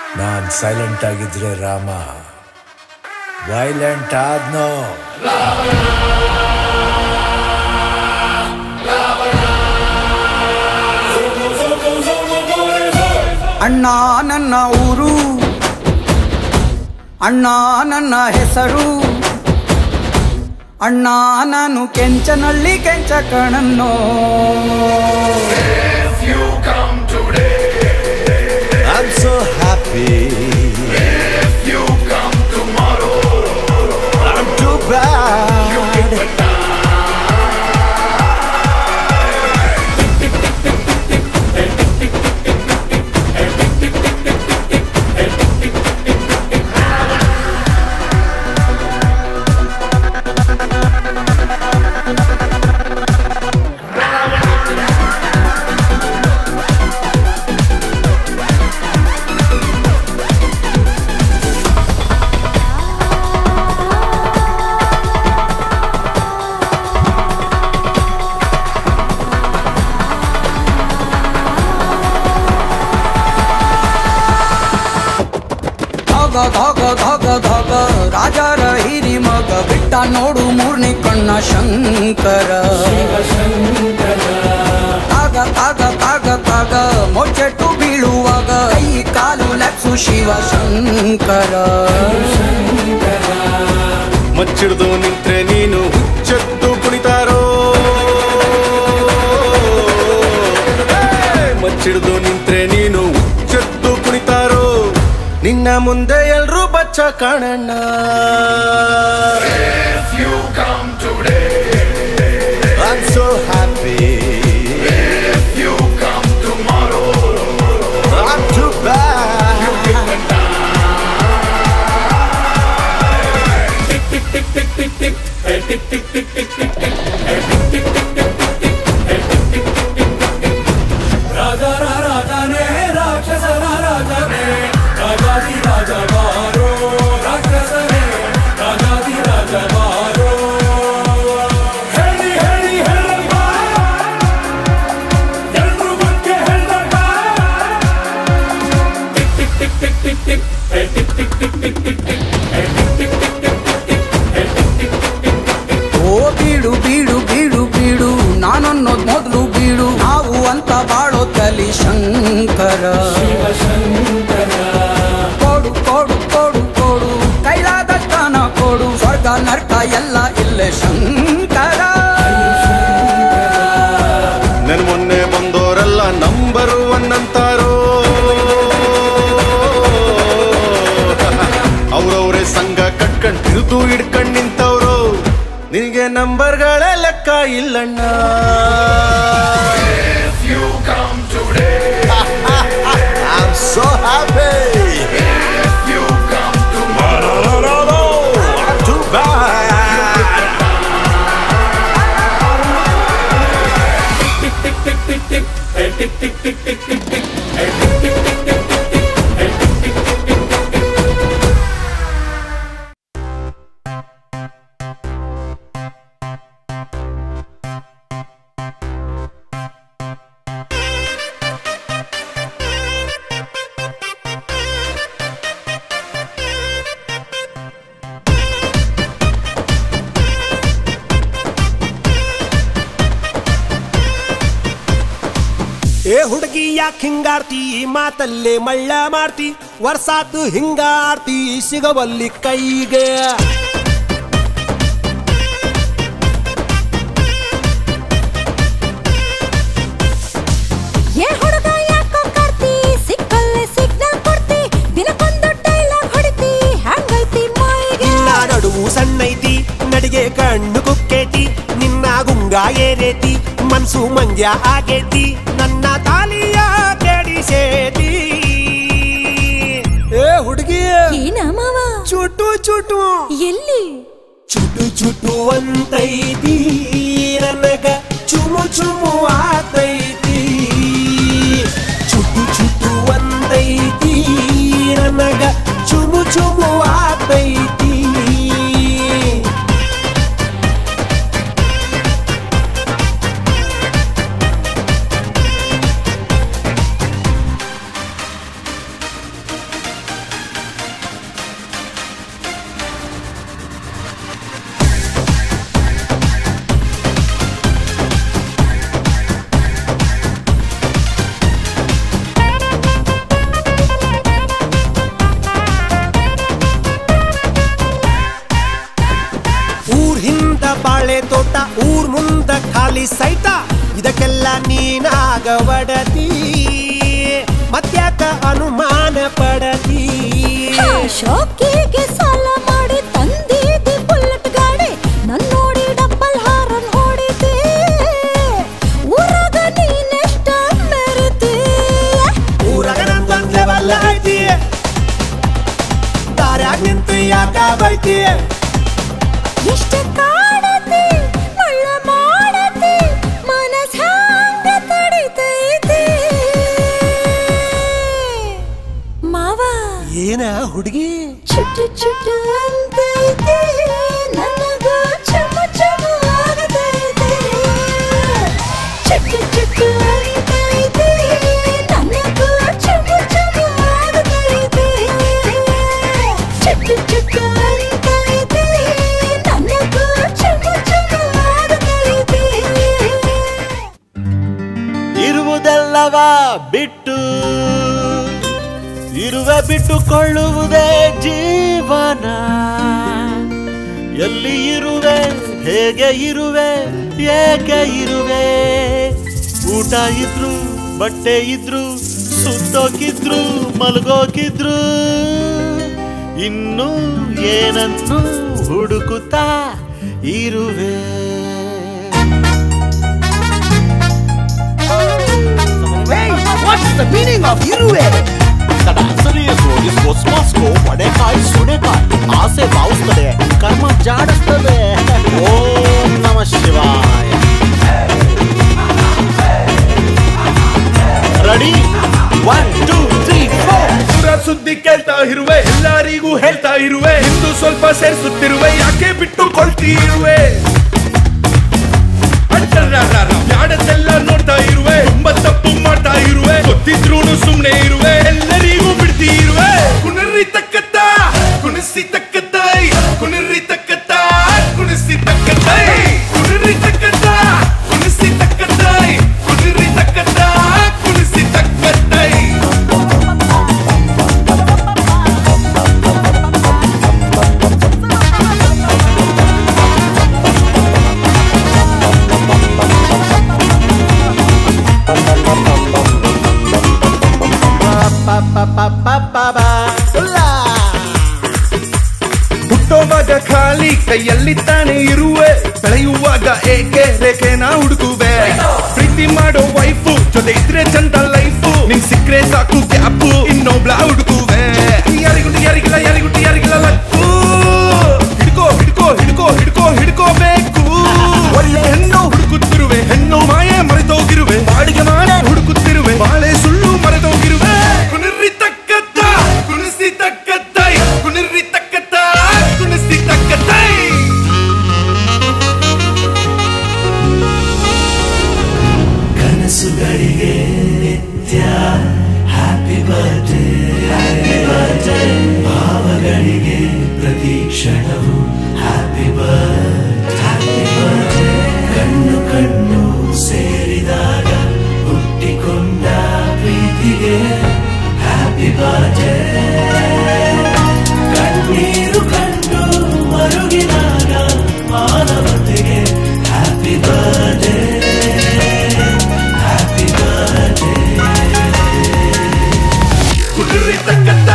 ನಾನ್ silent ಆಗಿದ್ರೆ Rama violent ಆದ್ನೋ ಅಣ್ಣ ನನ್ನ ಊರು ಅಣ್ಣ ನನ್ನ ಹೆಸರು ಅಣ್ಣ ನಾನು ಕೆಂಚನಳ್ಳಿ ಕೆಂಚ ಕಣನ್ನೋ I'm so happy. I'm too bad. ಧಗ ಧಗ ಧಗ ಧಗ ರಾಜರ ಹಿರಿ ಮಗ ಬಿಟ್ಟ ನೋಡು ಮೂರ್ನಿ ಕಣ್ಣ ಶಂಕರ ತಾಗ ತಾಗ ತಾಗ ತಾಗ ಮೊಚ್ಚೆಟ್ಟು ಬೀಳುವಾಗ ಕೈ ಕಾಲು ಲೆಪ್ಸು ಶಿವ ಶಂಕರ ಮಚ್ಚಿಡ್ದು ನಿಂತ್ರೆ ನೀನು ಹುಚ್ಚೆತ್ತು ಕುಣಿತಾರೋ ಹೇ! ಮಚ್ಚಿಡ್ದು ನಿಂತ್ರೆ ನೀನು ಹುಚ್ಚೆತ್ತು ಕುಣಿತಾರೋ ನಿನ್ನ ಮುಂದೆ ಎಲ್ರೂ ಬಚ್ಚ ಕಾಣಣ್ಣ I'm so happy. I'm too bad. ರಾಜರ ರಾಜನೇ ರಾಕ್ಷಸರ ರಾಜನೇ ರಾಜಾದಿ ರಾಜ ಬಾರೋ ರಾಕ್ಷಸನೇ ರಾಜಾದಿ ರಾಜ ಬಾರೋ ಹೇಳಿ ಹೇಳಿ ಹೇಳಪ್ಪ ಎಲ್ರು ಬಗ್ಗೆ ಹೇಳಪ್ಪ ಟಿಕ್ ಟಿಕ್ ಟಿಕ್ ಟಿಕ್ ಟಿಕ್ ಟಿಕ್ ಹೇ ಟಿಕ್ ಟಿಕ್ ಟಿಕ್ ಟಿಕ್ ಟಿಕ್ ಟಿಕ್ ಹೇ ಟಿಕ್ ಟಿಕ್ ಟಿಕ್ ಟಿಕ್ ಟಿಕ್ ಟಿಕ್ ಹೇ ಟಿಕ್ ಟಿಕ್ ಟಿಕ್ ಟಿಕ್ ಟಿಕ್ ಟಿಕ್ ಓ ಬೀಡು ಬೀಡು ಬೀಡು ಬೀಡು ನಾನನ್ನೋದ್ ಮೊದ್ಲು ಬೀಡು ನಾವು ಅಂತ ಬಾಳೋ ತಲಿ ಶಂಕರ ಕೊಡು ಕೊಡು ಕೊಡು ಕೊಡು ಕೈಲಾದಷ್ಟನ ಕೊಡು ಸ್ವರ್ಗ ನರ್ಕ ಎಲ್ಲ ಇಲ್ಲೇ ಶಂಕರ ನನ್ ಮೊನ್ನೆ ಬಂದೋರೆಲ್ಲ ನಂಬರ್ ಒನ್ ಅಂತಾರೋ ಅವ್ರವ್ರೇ ಸಂಘ ಕಟ್ಕೊಂಡ್ ತಿರುತು ಹಿಡ್ಕೊಂಡ್ ನಿಂತವ್ರು ನಿನಗೆ ನಂಬರ್ಗಳೇ ಲೆಕ್ಕ ಇಲ್ಲಣ್ಣ I'm so happy. No, no, no. I'm too bad. ಏ ಹುಡುಗಿ ಯಾಕೆ ಹಿಂಗಾಡ್ತಿ ಈ ಮಾತಲ್ಲೇ ಮಳ್ಳ ಮಾಡ್ತಿ ವರ್ಷಾತು ಹಿಂಗಾಡ್ತಿ ಸಿಗವಲ್ಲಿ ಕೈಗೆ ಏ ಹುಡುಗ ಯಾಕೋ ಕಾಡ್ತಿ ಸಿಕ್ಕಲ್ಲೇ ಸಿಗ್ನಲ್ ಕೊಡ್ತಿ ದಿನಕ್ಕೊಂದು ಡೈಲಾಗ್ ಹೊಡಿತಿ ಹ್ಯಾಂಗೈತಿ ಮೈಗೆ ನಿನ್ನ ನಡುವು ಸಣ್ಣೈತಿ ನಡಿಗೆ ಕಣ್ಣು ಕುಕ್ಕೇತಿ ನಿನ್ನ ಗುಂಗ ಏರೇತಿ ಮನ್ಸು ಮಂಗ್ಯ ಆಗೇತಿ ನನ್ನ ತಾಲಿಯ ಕೆಡಿಸೇತಿ ಏ ಹುಡುಗಿ ಏನ ಮಾವ ಚುಟು ಚುಟು ಎಲ್ಲಿ ಚುಟು ಚುಟು ಅಂತೈತಿ ನನಗ ಚುಮು ಚುಮು ಆತೈತಿ ಚುಟು ಚುಟು ಅಂತೈತಿ ನನಗ ಚುಮು ಚುಮು ಆತೈತಿ ಖಾಲಿ ಸೈಟ ಇದಕ್ಕೆಲ್ಲ ನೀನಾಗ ಒಡತಿ ಮತ್ಯಾಕ ಅನುಮಾನ ಪಡತಿ ಶೋಕಿಗೆ ಸಾಲ ಮಾಡಿ ತಂದಿದ್ದಿ ಬುಲೆಟ್ ಗಾಡಿ ನನ್ ನೋಡಿ ಡಬ್ಬಲ್ ಹಾರನ್ ಹೊಡಿತಿ ಊರಾಗ ನೀನೆಷ್ಟ ಮೆರಿತಿ ಊರಾಗ ನಂದೊಂದ್ ಲೆವೆಲ್ ಐತಿ ದಾರ್ಯಾಗ ನಿಂತು ಯಾಕ ಬೈತಿ ಎಷ್ಟ ಕಾಡತಿ ಮಳ್ಳ ಮಾಡತಿ ಮನಸ್ ಹ್ಯಾಂಗ ತಡಿತೈತಿ ಮಾವ ಏನ ಹುಡುಗಿ ಚುಟ್ಟು ಚುಟ್ಟು ಅಂತೈತಿ ನನಗ ಚಮ ಚಮ ಆಗತೈತಿ ಚುಟ್ಟು ಚುಟ್ಟು ಅಂತೈತಿ ನನಗ ಚಮ ಚಮ ಆಗತೈತಿ ಚುಟ್ಟು ಚುಟ್ಟು ಅಂತೈತಿ ನನಗ ಚಮ ಚಮ ಆಗತೈತಿ ಇರುವುದೆಲ್ಲವ ಬಿಟ್ಟು ಇರುವೆ ಬಿಟ್ಟುಕೊಳ್ಳುವುದೇ ಜೀವನ ಎಲ್ಲಿ ಇರುವೆ ಹೇಗೆ ಇರುವೆ ಏಕೆ ಇರುವೆ ಊಟ ಇದ್ರು ಬಟ್ಟೆ ಇದ್ರು ಸುತ್ತೋಕಿದ್ರು ಮಲಗೋಕಿದ್ರು ಇನ್ನು ಏನನ್ನು ಹುಡುಕುತ್ತಾ ಇರುವೆ ಒಡೆಕಾಯಿ ಸೊಡೆಕಾಯಿ ಆಸೆ ಬಾವಿಸ್ತದೆ ಕರ್ಮ ಜಾಡಿಸ್ತದೆ ಓಂ ನಮ ಶಿವಾಯ ready one two three four ಪುರ ಸುದ್ದಿ ಕೇಳ್ತಾ ಇರುವೆ ಎಲ್ಲರಿಗೂ ಹೇಳ್ತಾ ಇರುವೆ ಇಂದು ಸ್ವಲ್ಪ ಸೇರಿಸುತ್ತಿರುವೆ ಯಾಕೆ ಬಿಟ್ಟುಕೊಳ್ತಿ ಇರುವೆ ಯಾಡದೆಲ್ಲ ನೋಡ್ತಾ ಇರುವೆ ತುಂಬಾ ತಪ್ಪು ಮಾಡ್ತಾ ಇರುವೆ ಗೊತ್ತಿದ್ರು ಸುಮ್ನೆ ಇರುವೆ ಎಲ್ಲರಿಗೂ ಬಿಡ್ತಿ ಇರುವೆ ಕುಣರ್ರಿ ತಕ್ಕತ್ತ ಕುಣಿಸಿ ತಕ್ಕತ್ತೈ ಕುಣರ್ರಿ ತಕ್ಕತ್ತ ಕುಣಿಸಿ ತಕ್ಕತ್ತೈ ಕುಣರ್ರಿ ತಕ್ಕತ್ತ ಕುಣಿಸಿ ತಕ್ಕತ್ತೈ ಕುಣರ್ರಿ ತಕ್ಕತ್ತ ಕುಣಿಸಿ ತಕ್ಕತ್ತೈ ಹುಟ್ಟೋವಾಗ ಖಾಲಿ ಕೈಯಲ್ಲಿ ತಾನೇ ಇರುವೆ ಬೆಳೆಯುವಾಗ ಏಕೆ ರೇಖೆನ ಹುಡುಕುವೆ ಪ್ರೀತಿ ಮಾಡೋ ವೈಫು ಜೊತೆ ಇದ್ರೆ ಚಂದ ಲೈಫು ನಿನ್ ಸಿಕ್ರೆ ಸಾಕು ಗ್ಯಾಪು ಇನ್ನೊಬ್ಳ ಹುಡುಕುವೆ ಯಾರಿಗುಂಟು ಯಾರಿಗಿಲ್ಲ ಯಾರಿಗುಂಟು ಯಾರಿಗಿಲ್ಲ ಲಕ್ಕು ಹಿಡ್ಕೋ ಹಿಡ್ಕೋ ಹಿಡ್ಕೋ ಹಿಡ್ಕೋ ಹಿಡ್ಕೋಬೇಕು ಒಳ್ಳೆ ಹೆಣ್ಣು ಹುಡುಕುತ್ತಿರುವೆ ಹೆಣ್ಣು ಮಾಯೆ ಮರೆತೋಗಿರುವೆ ಬಾಡಿಗೆ ಮಾಡೆ ಹುಡುಕುತ್ತಿರುವೆ ಬಾಳೆ ಸುಳ್ಳು ಮರೆತೋಗಿರುವೆ ಕುಣಿರ್ರಿ ತಕ್ಕತ್ತ ಕುಣಿಸಿ ತಕ್ಕತ್ತೈ ಕುಣಿರ್ರಿ ತಕ್ಕತ್ತ ಕುಣಿಸಿ ತಕ್ಕತ್ತೈ ಕನಸುಗಳಿಗೆ ನಿತ್ಯ ಹ್ಯಾಪಿ ಬರ್ಡೇ ಹ್ಯಾಪಿ ಬರ್ಡೇ ಭಾವಗಳಿಗೆ ಪ್ರತಿ ಕ್ಷಣವು ಹ್ಯಾಪಿ ಬರ್ಡೇ ಹ್ಯಾಪಿ ಬರ್ಡೇ ಕಣ್ಣು ಕಣ್ಣು ಸೇರಿದಾಗ ಹುಟ್ಟಿಕೊಂಡ ಪ್ರೀತಿಗೆ ಹ್ಯಾಪಿ ಬರ್ಡೇ ಕಣ್ಣೀರು ಕಂಡು ಮರುಗಿದಾಗ ಮಾನವತೆಗೆ ಹ್ಯಾಪಿ ಬರ್ಡೇ ಹ್ಯಾಪಿ ಬರ್ಡೇ ಕುಣಿರ್ರಿ ತಕ್ಕತ್ತ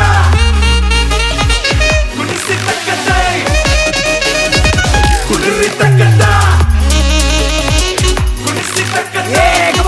ಕುಣಿಸಿ ತಕ್ಕತ್ತೈ ಕುಣಿರ್ರಿ ತಕ್ಕತ್ತ ಕುಣಿಸಿ ತಕ್ಕತ್ತೈ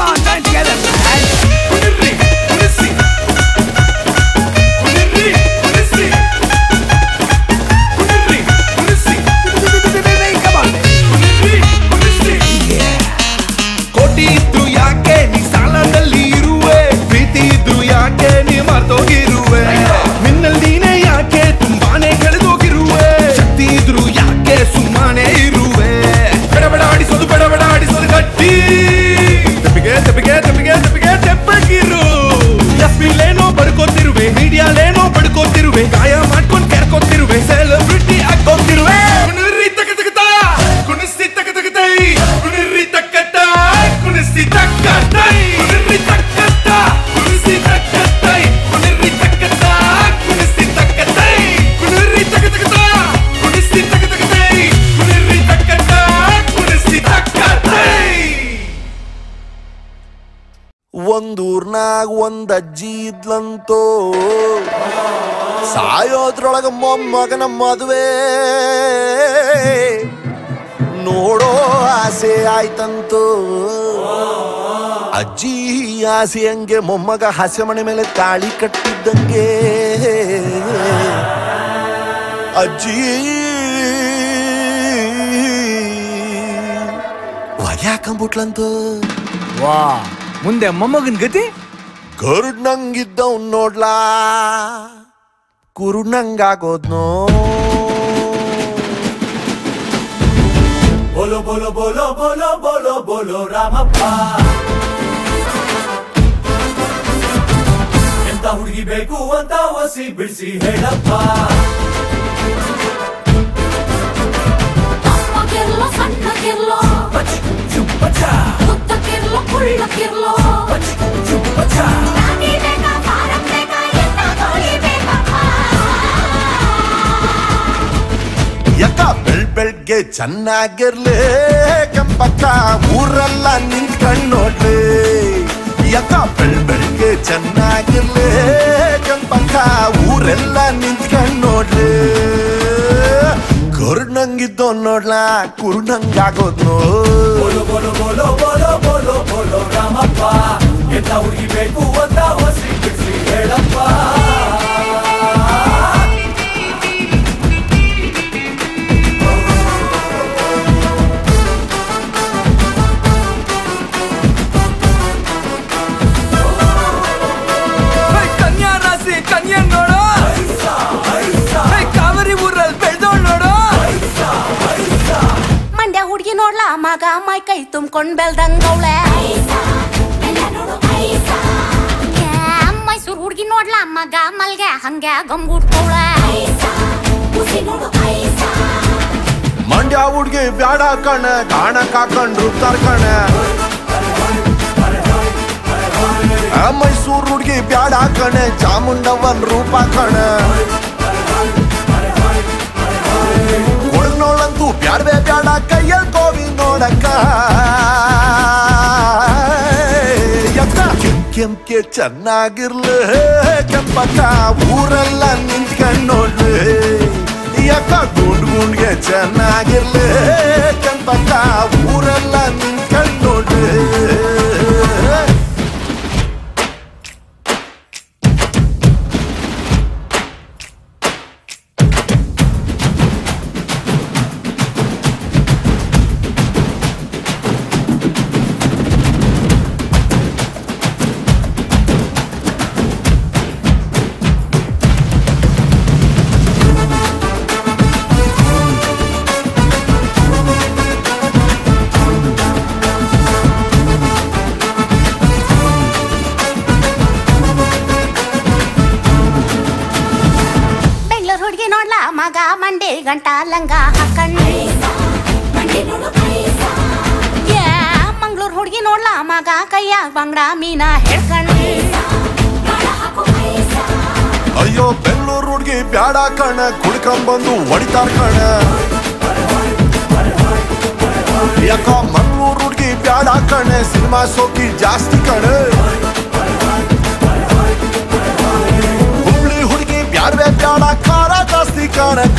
ಕುಣಿರ್ರಿ ಕುಣಿಸಿ ಕುಣಿರ್ರಿ ಕುಣಿಸಿ ಕುಣಿರ್ರಿ ಕುಣಿಸಿ ಕುಣಿರ್ರಿ ಕುಣಿಸಿ ಕೋಟಿ ಇದ್ರು ಯಾಕೆ ನೀ ಸಾಲದಲ್ಲಿ ಇರುವೆ ಪ್ರೀತಿ ಇದ್ರು ಯಾಕೆ ನೀ ಮರ್ತೋಗಿರುವೆ ನಿನ್ನಲ್ಲಿ ನೀನೇ ಯಾಕೆ ತುಂಬಾನೇ ಕಳೆದೋಗಿರುವೆ ಶಕ್ತಿ ಇದ್ರು ಯಾಕೆ ಸುಮ್ಮನೆ ಇರುವೆ ಊರಾಗ ಒಂದ್ ಅಜ್ಜಿ ಇದ್ಲಂತೋ ಸಾಯೋದ್ರೊಳಗ ಮೊಮ್ಮಗನ ಮದುವೆ ನೋಡೋ ಆಸೆ ಆಯ್ತಂತೋ ಅಜ್ಜಿ ಆಸೆ ಹಂಗೆ ಮೊಮ್ಮಗ ಹಾಸ್ಯ ಮನೆ ಮೇಲೆ ತಾಳಿ ಕಟ್ಟಿದ್ದಂಗೆ ಅಜ್ಜಿ ಒಗ್ಯಾಕಂಬಿಟ್ಲಂತೋ ವಾ ಮುಂದೆ ಮೊಮ್ಮಗನ್ ಗತಿ ಗರುಡ್ ನಂಗಿದ್ದವ್ ನೋಡ್ಲಾ ಕುರುಡ್ ನಂಗಾಗೋದ್ನೋ ಬೋಲೋ ಬೋಲೋ ಬೋಲೋ ಬೋಲೋ ಬೋಲೋ ಬೋಲೋ ರಾಮಪ್ಪ ಎಂತ ಹುಡುಗಿ ಬೇಕು ಅಂತ ಒಸಿ ಬಿಡಿಸಿ ಹೇಳಪ್ಪ ಅಪ್ಪಗಿರ್ಲೋ ಸಣ್ಣಗಿರ್ಲೋ ಪಚ್ ಚುಪ್ ಪಚ ಉದ್ದಕ್ಕಿರ್ಲೋ ಕುಳ್ಳಕ್ಕಿರ್ಲೋ ಪಚ್ ಚುಪ್ ಪಚ ರಾಗಿ ಬೇಕಾ ಫಾರಂ ಬೇಕಾ ಎಂತ ಕೋಳಿ ಬೇಕಪ್ಪ ಯಾಕ ಬೆಳ್ ಬೆಳ್ಗೆ ಚೆನ್ನಾಗಿರ್ಲಿ ಕೆಂಪಕ್ಕ ಊರೆಲ್ಲ ನಿಂತ್ಕೊಂಡ್ ನೋಡ್ಲಿ ಯಾಕ ಬೆಳ್ ಬೆಳ್ಗೆ ಚೆನ್ನಾಗಿರ್ಲಿ ಕೆಂಪಕ್ಕ ಊರೆಲ್ಲ ನಿಂತ್ಕೊಂಡ್ ನೋಡ್ಲಿ ಕರುಣಂಗಿದ್ದೋ ನೋಡ್ಲಾ ಕುರುಣಂಗಾಗೋದ್ನೋ ಬೋಲೋ ಬೋಲೋ ಬೋಲೋ ಬೋಲೋ ಬೋಲೋ ಬೋಲೋ ರಾಮಪ್ಪ ಎಂತ ಹುಡುಗಿ ಬೇಕು ಅಂತ ಒಸಿ ಬಿಡಿಸಿ ಹೇಳಪ್ಪ ಕನ್ಯಾ ರಾಶಿ ಕನ್ಯಾ ನೋಡು ಹೇ, ಕಾವೇರಿ ಊರಲ್ಲಿ ಬೆಳ್ದೋಳ್ ನೋಡು ಮಂಡ್ಯ ಹುಡುಗಿ ನೋಡ್ಲಾ ಮಗ ಮೈ ಕೈ ತುಂಬ್ಕೊಂಡ್ ಬೆಳ್ದಂಗವಳೆ ಮೈಸೂರು ಹುಡುಗಿ ನೋಡ್ಲಾ ಮಗ ಮಲ್ಗೆ ಹಂಗೆ ಗಂಗುಡ್ತವಳೆ ಮಂಡ್ಯ ಹುಡ್ಗಿ ಬ್ಯಾಡ ಕಣ ಕಾಣ ಕಾಕೊಂಡ್ರು ಕಣ ಆ ಮೈಸೂರು ಹುಡ್ಗಿ ಬ್ಯಾಡ ಕಣೆ ಚಾಮುಂಡವನ್ ರೂಪ ಕಣ ಕೊಡಗ್ನೋಳಂತೂ ಬ್ಯಾಡ್ವೆ ಬ್ಯಾಡ ಕೈಯಲ್ಲಿ ಕೋವಿ ನೋಡಕ್ಕ ಯಕ್ಕ ಕೆಂಪ್ ಕೆಂಪ್ಗೆ ಚೆನ್ನಾಗಿರ್ಲಿ ಕೆಂಪಕ್ಕ ಊರೆಲ್ಲ ನಿಂತ್ಕೊಂಡ್ ನೋಡ್ಲಿ ಯಕ್ಕ ಗುಂಡ್ ಗುಂಡ್ಗೆ ಚೆನ್ನಾಗಿರ್ಲಿ ಕೆಂಪಕ್ಕ ಊರೆಲ್ಲ ನಿಂತ್ಕೊಂಡ್ ನೋಡ್ಲಿ ಬೆಂಗಳೂರು ಹುಡುಗಿ ನೋಡ್ಲಾ ಮಗ ಮಂಡಿ ಗಂಟ ಲಂಗ ಹಾಕಂಡು ಯಾ ಮಂಗ್ಳೂರ್ ಹುಡುಗಿ ನೋಡ್ಲಾ ಮಗ ಕೈಯಾಗ ಬಂಗ್ಡ ಮೀನ ಹಿಡ್ಕಂಡು ಅಯ್ಯೋ ಬೆಂಗಳೂರು ಹುಡ್ಗಿ ಬ್ಯಾಡ ಕಣ ಕುಡ್ಕೊಂಬಂದು ಹೊಡಿತಾರ ಕಣ ಯಾಕ ಮಂಗಳೂರು ಹುಡ್ಗಿ ಬ್ಯಾಡ ಕಣ ಸಿನಿಮಾ ಸೋಕಿ ಜಾಸ್ತಿ ಕಣ ಹುಬ್ಳಿ ಹುಡ್ಗಿ ಬ್ಯಾಡ್ವೆ ಬ್ಯಾಡ ಖಾರ ಜಾಸ್ತಿ ಕಣಕ್ಕ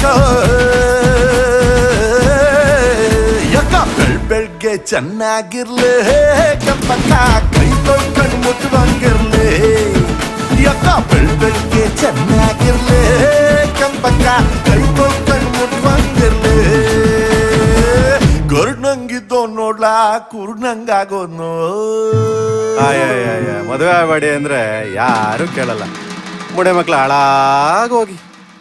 ಯಾಕ ಬೆಳ್ ಬೆಳ್ಗೆ ಚೆನ್ನಾಗಿರ್ಲಿ ಕೆಂಪಕ್ಕ ಕೈ ತೊಳ್ಕೊಂಡು ಮುಟ್ಟುವಂಗಿರ್ಲಿ ಯಾಕ ಬೆಳ್ ಬೆಳ್ಗೆ ಚೆನ್ನಾಗಿರ್ಲಿ ಕೆಂಪಕ್ಕ ಕೈ ತೊಳ್ಕೊಂಡು ಮುಟ್ಟುವಂಗಿರ್ಲಿ ಗರುಡ್ನಂಗಿದ್ದೋ ನೋಡ್ಲಾ ಕುರುಡ್ನಂಗಾಗೋದ್ನೋ ಆಯ ಮದುವೆ ಆಗಬೇಡಿ ಅಂದ್ರೆ ಯಾರು ಕೇಳಲ್ಲ ಮುಡೆ ಮಕ್ಳು ಹಾಳಾಗೋಗಿ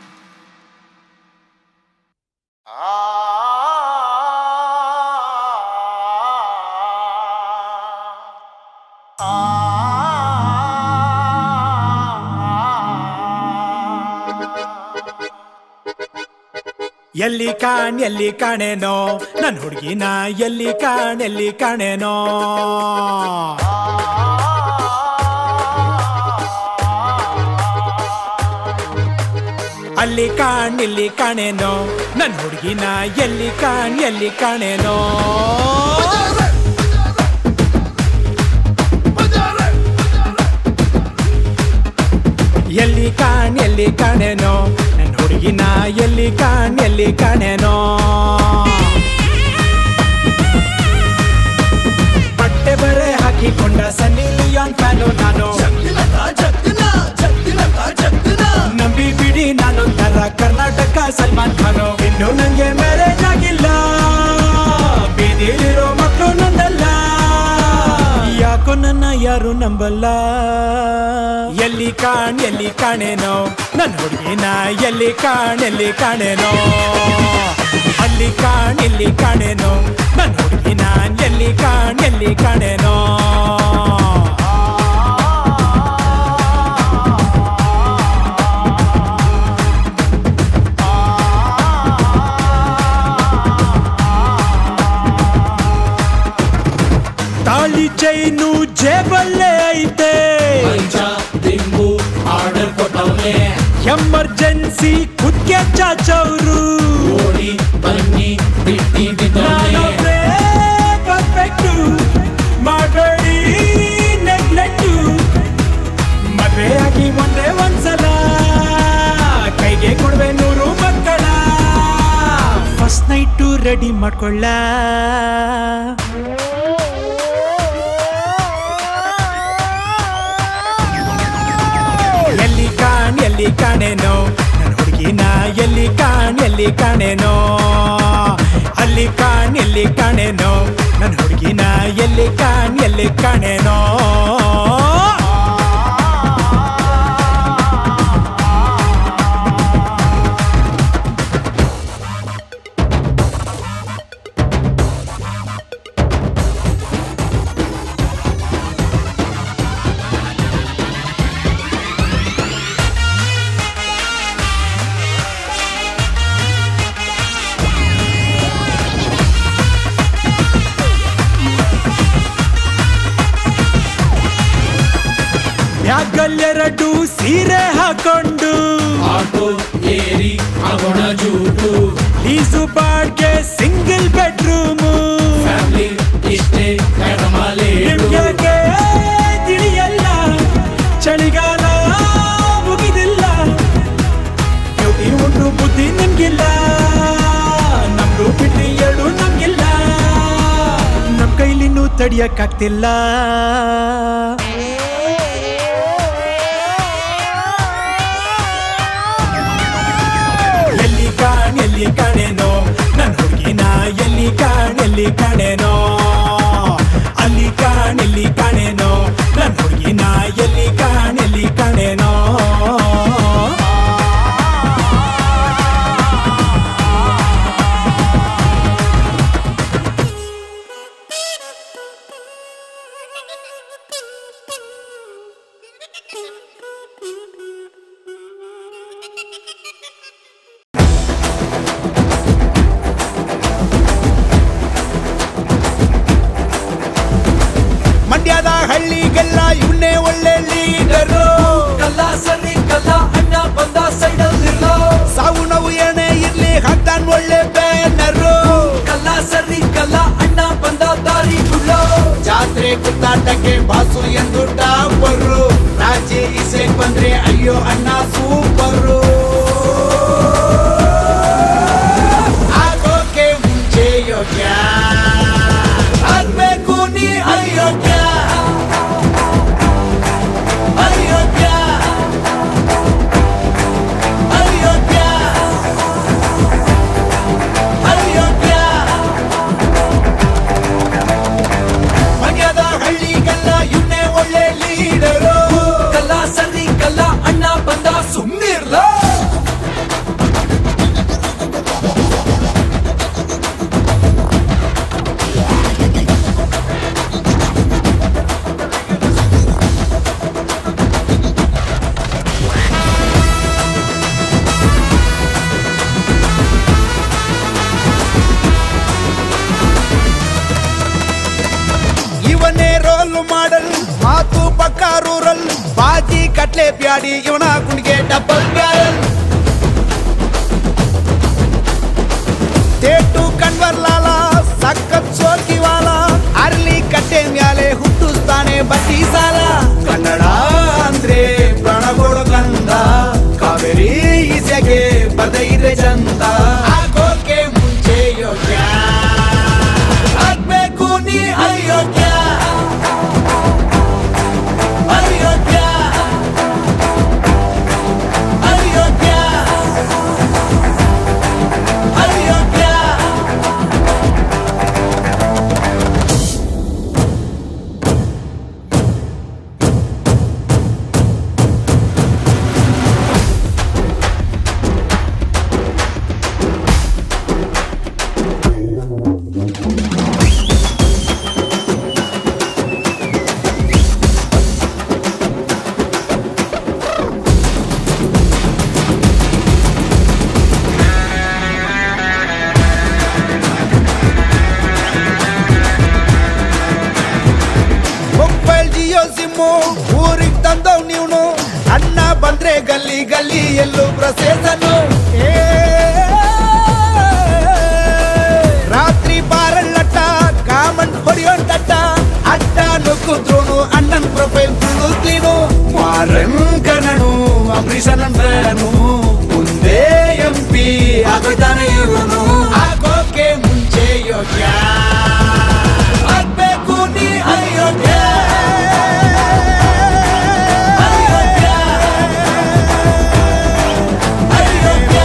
ಎಲ್ಲಿ ಕಾಣ್ ಎಲ್ಲಿ ಕಾಣೇನೋ ನನ್ ಹುಡುಗಿನ ಎಲ್ಲಿ ಕಾಣ್ ಎಲ್ಲಿ ಕಾಣೇನೋ ಅಲ್ಲಿ ಕಾಣ್ ಇಲ್ಲಿ ಕಾಣೇನೋ ನನ್ ಹುಡುಗಿನ ಎಲ್ಲಿ ಕಾಣ್ ಎಲ್ಲಿ ಕಾಣೇನೋ ಎಲ್ಲಿ ಕಾಣ್ ಎಲ್ಲಿ ಕಾಣೆನೋ ನನ್ನ ಹುಡುಗಿನ ಎಲ್ಲಿ ಕಾಣ್ ಎಲ್ಲಿ ಕಾಣೆನೋ ಬಟ್ಟೆ ಬರೆ ಹಾಕಿಕೊಂಡ ಸನ್ನಿ ಲಿಯೋನ್ ಫ್ಯಾನು ನಾನು ನಂಬಿ ಬಿಡಿ ನಾನು ತರ ಕರ್ನಾಟಕ ಸಲ್ಮಾನ್ ಖಾನು ಇನ್ನು ನಂಗೆ ಮ್ಯಾರೇಜ್ ಆಗಿಲ್ಲ ಬೀದಿಲಿರೋ ಮಕ್ಕಳು ನಂದಲ್ಲ ಯಾಕೋ ನನ್ನ ಯಾರು ನಂಬಲ್ಲ ಎಲ್ಲಿ ಕಾಣ್ ಎಲ್ಲಿ ಕಾಣೆನೋ ನನ್ನ ಹುಡುಗಿನ ಎಲ್ಲಿ ಕಾಣ್ ಎಲ್ಲಿ ಕಾಣೆನೋ ಅಲ್ಲಿ ಕಾಣ್ ಇಲ್ಲಿ ಕಾಣೆನೋ ನನ್ನ ಹುಡುಗಿನ ಎಲ್ಲಿ ಕಾಣ್ ಎಲ್ಲಿ ಕಾಣೆನೋ ತಾಳಿ ಚೈನು ಜೇಬಲ್ಲೇ ಐತೆ ಪಂಚ ದಿಂಬು ಆರ್ಡರ್ ಕೊಟ್ಟವನೆ ಎಮರ್ಜೆನ್ಸಿ ಕುದ್ಕೆ ಚಾಚವ್ರು ಓಡಿ ಬನ್ನಿ ಬಿಟ್ಟಿ ಬಿದ್ದವನೆ ಪರ್ಫೆಕ್ಟು ಮಾಡಬೇಡಿ ನೆಗ್ಲೆಕ್ಟು ಮದ್ವೆ ಆಗಿ ಒಂದೇ ಒಂದ್ಸಲ ಕೈಗೆ ಕೊಡ್ವೆ ನೂರು ಮಕ್ಕಳ ಫಸ್ಟ್ ನೈಟು ರೆಡಿ ಮಾಡ್ಕೊಳ್ಳ ಎಲ್ಲಿ ಕಾಣ್ ಎಲ್ಲಿ ಕಾಣೆನೋ ನನ್ನ ಹುಡುಗಿನ ಎಲ್ಲಿ ಕಾಣ್ ಎಲ್ಲಿ ಕಾಣೆನೋ ಅಲ್ಲಿ ಕಾಣ್ ಎಲ್ಲಿ ಕಾಣೆನೋ ನನ್ನ ಹುಡುಗಿನ ಎಲ್ಲಿ ಕಾಣ್ ಎಲ್ಲಿ ಕಾಣೆನೋ ಬ್ಯಾಗಲ್ಲೆರಡು ಸೀರೆ ಹಾಕೊಂಡು ಆಟೋ ಏರಿ ಆಗೋಣ ಜೂಟು ಲೀಸು ಬಾಡ್ಗೆ ಸಿಂಗಲ್ ಬೆಡ್ರೂಮು ಫ್ಯಾಮಿಲಿ ಇಷ್ಟೇ ಕಡಮಾಲೆ ನಿಮ್ಗೆ ತಿಳಿಯಲ್ಲ ಚಳಿಗಾಲ ಮುಗಿದಿಲ್ಲ ಬ್ಯೂಟಿ ಉಂಟು ಬುದ್ಧಿ ನಿಮ್ಗಿಲ್ಲ ನಮ್ದು ಬಿಟ್ಟು ಎರಡು ನಮ್ಗಿಲ್ಲ ನಮ್ ಕೈಲಿನ್ನೂ ತಡಿಯಕ್ಕಾಗ್ತಿಲ್ಲ ಎಲ್ಲಿ ಕಾಣ್ ಎಲ್ಲಿ ಕಾಣೆನೋ ನನ್ನ ಹುಡುಗಿನ ಎಲ್ಲಿ ಕಾಣ್ ಎಲ್ಲಿ ಕಾಣೆನೋ ಅಲ್ಲಿ ಕಾಣ್ ಎಲ್ಲಿ ಕಾಣೆನೋ ನನ್ನ ಹುಡುಗಿನ ಎಲ್ಲಿ ಕಾಣ್ ಎಲ್ಲಿ ಕಾಣೆನೋ ಮಂಡ್ಯದ ಹಳ್ಳಿಗೆಲ್ಲ ಇವನ್ನೇ ಒಳ್ಳೆ ಲೀಡರು ಕಲ್ಲ ಸರಿ ಕಲ್ಲ ಅಣ್ಣ ಬಂದ ಸೈಡಲ್ಲಿರ್ಲೋ ಸಾವು ನೋವು ಏನೇ ಇರ್ಲಿ ಹಾಕ್ತಾನ್ ಒಳ್ಳೆ ಬ್ಯಾನರು ಕಲ್ಲ ಸರಿ ಕಲ್ಲ ಅಣ್ಣ ಬಂದ ದಾರಿ ಬಿಡ್ಲೋ ಜಾತ್ರೆ ಕುತ್ತಾಟಕ್ಕೆ ಬಾಸು ಎಂದು ಟಾಪರು ರಾಜೆ ಇಸೆಗ್ ಬಂದ್ರೆ ಅಯ್ಯೋ ಅಣ್ಣ ಸೂಪರು ಆಗೋಕೆ ಮುಂಚೆ ಯೋಗ್ಯ ಆಗ್ಬೇಕು ನೀ ಅಯೋಗ್ಯ ಅಯೋಗ್ಯ ಅಯೋಗ್ಯ ಅಯೋಗ್ಯ ಮಂಡ್ಯದ ಹಳ್ಳಿಗೆಲ್ಲ ಇವನ್ನೇ ಒಳ್ಳೆ ಲೀಡರು ಕಲ್ಲ ಸರಿ ಕಲ್ಲ ಅಣ್ಣ ಬಂದ ಸುಮ್ನಿರ್ಲೋ ಇವನೇ ರೋಲ್ ಮಾಡಲ್ ಮಾತು ಪಕ್ಕ ರೂರಲ್ ಬಾಜಿ ಕಟ್ಲೆ ಬ್ಯಾಡಿ ಇವನ ಕುಣಿಗೆ ಡಬ್ಬಲ್ ಬ್ಯಾರಲ್ ತೇಟು ಕಣ್ವರ್ ಲಾಲ ಸಖತ್ ಸೋಕಿವಾಲ ಅರ್ಲಿ ಕಟ್ಟೆ ಮ್ಯಾಲೆ ಹುಟ್ಟಿಸ್ತಾನೆ ಬಡ್ಡಿ ಸಾಲ ಕನ್ನಡ ಅಂದ್ರೆ ಪ್ರಾಣಗೋಡು ಕಂದ ಡೈರಿಯಾಗೆ ಬದೈರೆ ಚಂದ ಆಗೋಕೆ ಮುಂಚೆ ಯೋಗ್ಯ ಆಗ್ಬೇಕು ನೀ ಅಯೋಗ್ಯ ಅಯೋಗ್ಯ ಅಯೋಗ್ಯ ಅಯೋಗ್ಯ ಮೊಬೈಲ್ ಜಿಯೋ ಸಿಮ್ಮು ಊರಿಗೆ ತಂದವ್ ನೀವ್ನು ಅಣ್ಣ ಬಂದ್ರೆ ಗಲ್ಲಿ ಗಲ್ಲಿ ಎಲ್ಲೂ ಪ್ರಸೇಸನು ರಾತ್ರಿ ಬಾರಳ್ಳಟ್ಟ ಕಾಮನ್ ಹೊಡೆಯೋನ್ ತಟ್ಟ ಅಡ್ಡ ನುಗ್ಗುದ್ರುನು ಅಣ್ಣನ್ ಪ್ರೊಫೈಲ್ ಫುಲ್ ಕ್ಲೀನು ಮಾರನ್ ಕಣನು ಅಂಬರೀಷನನ್ ಫ್ಯಾನು ಮುಂದೆ ಎಂ ಪಿ ಆಗೋಯ್ತಾನೆ ಇವನು ಆಗೋಕೆ ಮುಂಚೆ ಯೋಗ್ಯ ಆಗ್ಬೇಕು ನೀ ಅಯೋಗ್ಯ ಅಯೋಗ್ಯ ಅಯೋಗ್ಯ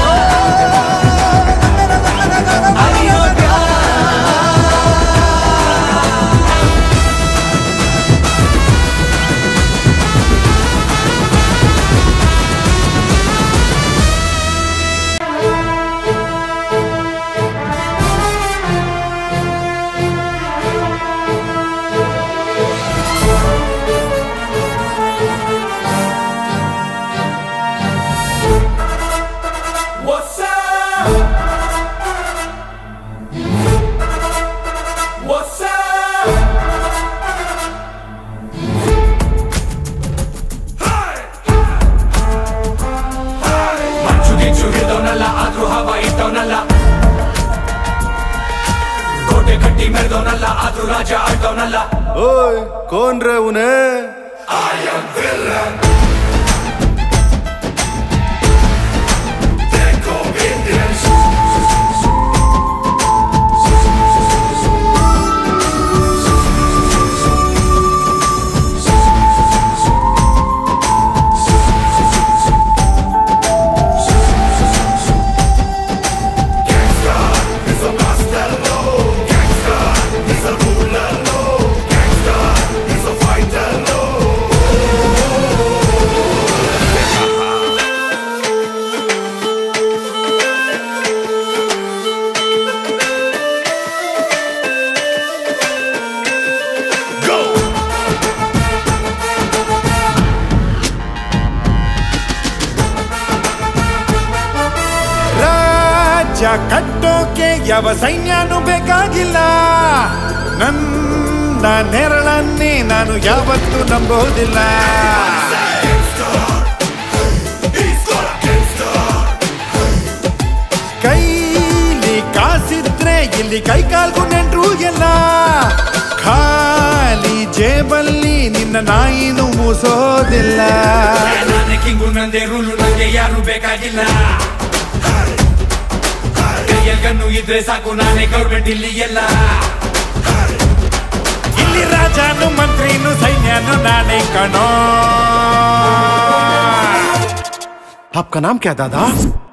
ಅಯೋಗ್ಯ What's up? What's up? ಮಂಚು ಗಿಂಚು ಹಿಡ್ದವನಲ್ಲ ಆದ್ರೂ ಹವ ಇಟ್ಟವನಲ್ಲ ಕೋಟೆ ಕಟ್ಟಿ ಮೆರೆದವನಲ್ಲ ಆದ್ರೂ ರಾಜ ಆಳ್ದವನಲ್ಲ ಓಯ್ ಕೋನ್ರೆ ಉನೇ ರಾಜ್ಯ ಕಟ್ಟೋಕೆ ಯಾವ ಸೈನ್ಯನೂ ಬೇಕಾಗಿಲ್ಲ ನನ್ನ ನೆರಳನ್ನೇ ನಾನು ಯಾವತ್ತೂ ನಂಬೋದಿಲ್ಲ ಕೈಲಿ ಕಾಸಿದ್ರೆ ಇಲ್ಲಿ ಕೈ ಕಾಲ್ಗೂ ನೆಂಟ್ರು ಎಲ್ಲ ಖಾಲಿ ಜೇಬಲ್ಲಿ ನಿನ್ನ ನಾಯಿನೂ ಮೂಸೋದಿಲ್ಲ ನಾನೇ ಕಿಂಗು ನಂದೇ ರೂಲು ನಂಗೆ ಯಾರು ಬೇಕಾಗಿಲ್ಲ ಕೈಯಲ್ಲಿ ಗನ್ನು ಇದ್ರೆ ಸಾಕು ನಾನೇ ಗೌರ್ಮೆಂಟ್ ಇಲ್ಲಿ ಎಲ್ಲ ಇಲ್ಲಿ ರಾಜನು ಮಂತ್ರಿನು ಸೈನ್ಯನು ನಾನೇ ಕಣೋ आपका नाम क्या दादा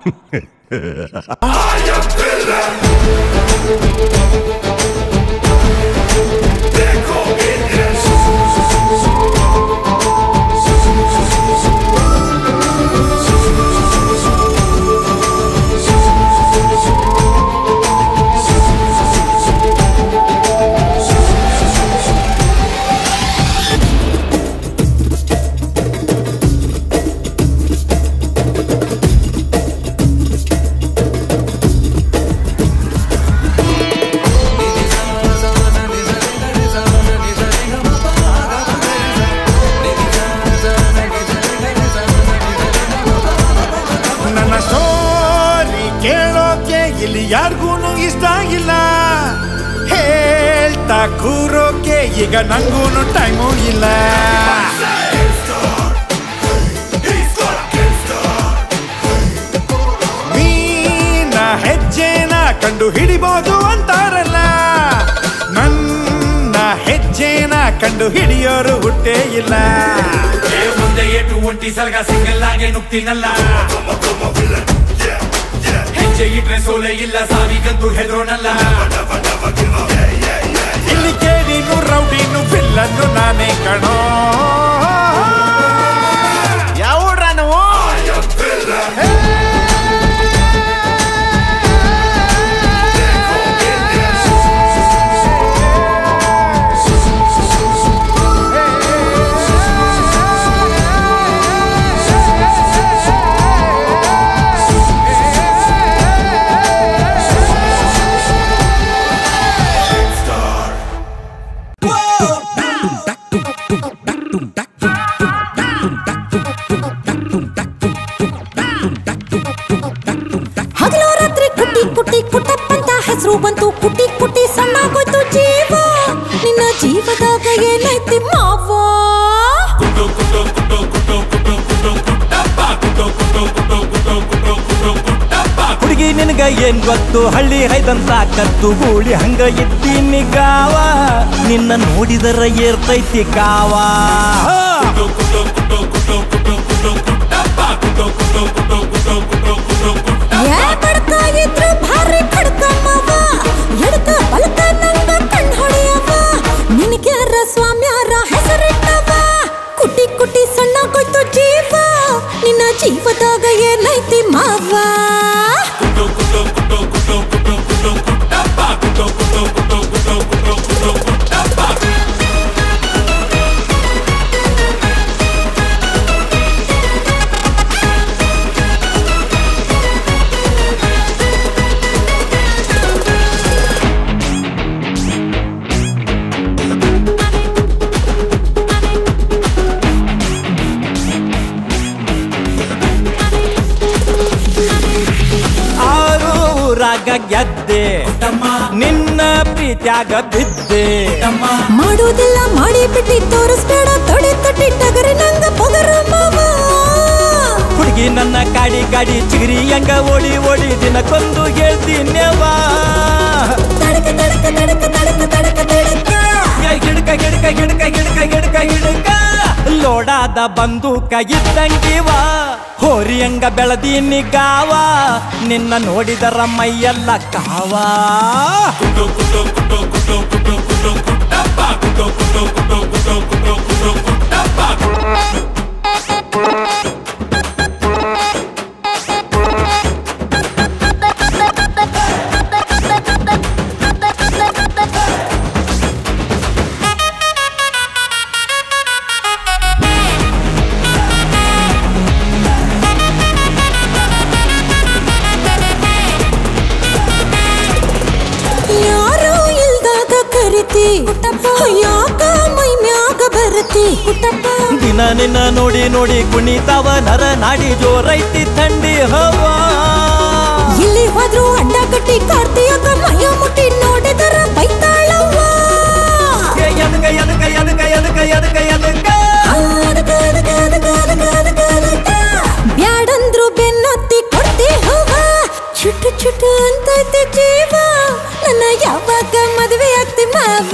ನನ್ನ ಸ್ಟೋರಿ ಕೇಳೋಕೆ ಇಲ್ಲಿ ಯಾರಿಗೂ ಇಷ್ಟ ಇಲ್ಲ ಹೇಳ್ತಾ ಕೂರೋಕೆ ಈಗ ನಂಗೂನು ಟೈಮು ಇಲ್ಲ ಕಂಡು ಹಿಡಿಬೋದು ಅಂತಾರಲ್ಲ ನನ್ನ ಹೆಜ್ಜೆನ ಕಂಡು ಹಿಡಿಯೋರು ಹುಟ್ಟೇ ಇಲ್ಲ ಏ ಮುಂದೆ ಏಟು ಒಂಟಿ ಸಲಗ ಸಿಂಗಲ್ ಆಗಿ ನುಗ್ತೀನಲ್ಲ ಹೆಜ್ಜೆ ಇಟ್ರೆ ಸೋಲೆ ಇಲ್ಲ ಸಾವಿಗಂತೂ ಹೆದರೋಣಲ್ಲ ಇಲ್ಲಿ ಕೇಳಿನು ರೌಡಿನು ಬಿಲ್ಲನ್ನು ನಾನೇ ಕಣೋ ಯಾವ ನಾವು ಹಗಲು ರಾತ್ರಿ ಕುಟ್ಟಿ ಕುಟ್ಟಿ ಕುಟ್ಟಪ್ಪಂತ ಹೆಸರು ಬಂತು ಕುಟ್ಟಿ ಕುಟ್ಟಿ ಸಣ್ಣಾಗೋಯ್ತು ಜೀವ ನಿನ್ನ ಜೀವದಾಗ ಏನೈತಿ ಮಾವ ಹುಡುಗಿ ನಿನಗ ಏನ್ ಗೊತ್ತು ಹಳ್ಳಿ ಹೈದಂತ ಕತ್ತು ಗೂಳಿ ಹಂಗ ಇದ್ದೀನಿ ಗಾವ ನಿನ್ನ ನೋಡಿದರ ಏರ್ತೈತಿ ಕಾವ ಏ ಬಡ್ಕ ಇದ್ರು ಭಾರಿ ಕಡ್ಕ ಮಾವ ಎಡ್ಕ ಬಲ್ಕ ನಂಗ ಕಣ್ ಹೊಡೆಯವ ನಿನಗ್ಯಾರ ಸ್ವಾಮ್ಯಾರ ಹೆಸರಿಟ್ಟವ ಕುಟ್ಟಿ ಕುಟ್ಟಿ ಸಣ್ಣಾಗೋಯ್ತು ಜೀವ ನಿನ್ನ ಜೀವದಾಗ ಏನೈತಿ ಮಾವ ಆರು ಊರಾಗ ಗೆದ್ದೆ ನಿನ್ನ ಪ್ರೀತ್ಯಾಗ ಬಿದ್ದೆ ಮಾಡೋದೆಲ್ಲ ಮಾಡಿ ಬಿಟ್ಟಿ ತೋರಿಸ್ಬೇಡ ತೊಡೆ ತೊಟ್ಟಿ ಟಗರಿ ನಂಗ ಪೊಗರು ಮಾವ ಹುಡುಗಿ ನನ್ನ ಕಾಡಿ ಕಾಡಿ ಚಿಗರಿ ಹಂಗ ಓಡಿ ಓಡಿ ದಿನಕ್ಕೊಂದು ಹೇಳ್ತೀನ್ಯವಾ ತಡಕ ತಡಕ ತಡಕ ತಡಕ ತಡಕ ತಡಕ ಗಿಡಕ ಗಿಡಕ ಗಿಡಕ ಗಿಡಕ ಗಿಡಕ ಗಿಡಕ ಲೋಡಾದ ಬಂದೂಕ ಇದ್ದಂಗಿವ ಹೋರಿ ಹಂಗ ಬೆಳದೀನಿ ಗಾವ ನಿನ್ನ ನೋಡಿದರ ಮೈಯೆಲ್ಲ ಕಾವ ಯಾರು ಇಲ್ದಾಗ ಕರಿತಿ ಯಾಕ ಮೈ ಮ್ಯಾಗ ಬರತಿ ಪುಟ್ಟಪ್ಪ ದಿನ ನಿನ್ನ ನೋಡಿ ನೋಡಿ ಕುಣಿತಾವ ನರ ನಾಡಿ ಜೋರೈತಿ ಥಂಡಿ ಹವಾ ಇಲ್ಲಿ ಹೋದ್ರು ಅಂಡ ಕಟ್ಟಿ ಕಾರ್ತಿಯಾಗ ಮೈಯ ಮುಟ್ಟಿ ನೋಡಿದರ ಬೈತಾಳವ್ವ ಎದಕ ಎದಕ ಎದಕ ಎದಕ ಎದಕ ಎದಕ ಅದಕ, ಅದಕ, ಅದಕ, ಅದಕ, ಅದಕ, ಅದಕ. ಬ್ಯಾಡಂದ್ರು ಬೆನ್ನತ್ತಿ ಕೊಡ್ತಿ ಹೂವ ಚುಟು ಚುಟು ಅಂತೈತೆ ಜೀವ ನನ್ನ ಯಾವಾಗ ಮದುವೆ ಆಗ್ತಿ ಮಾವ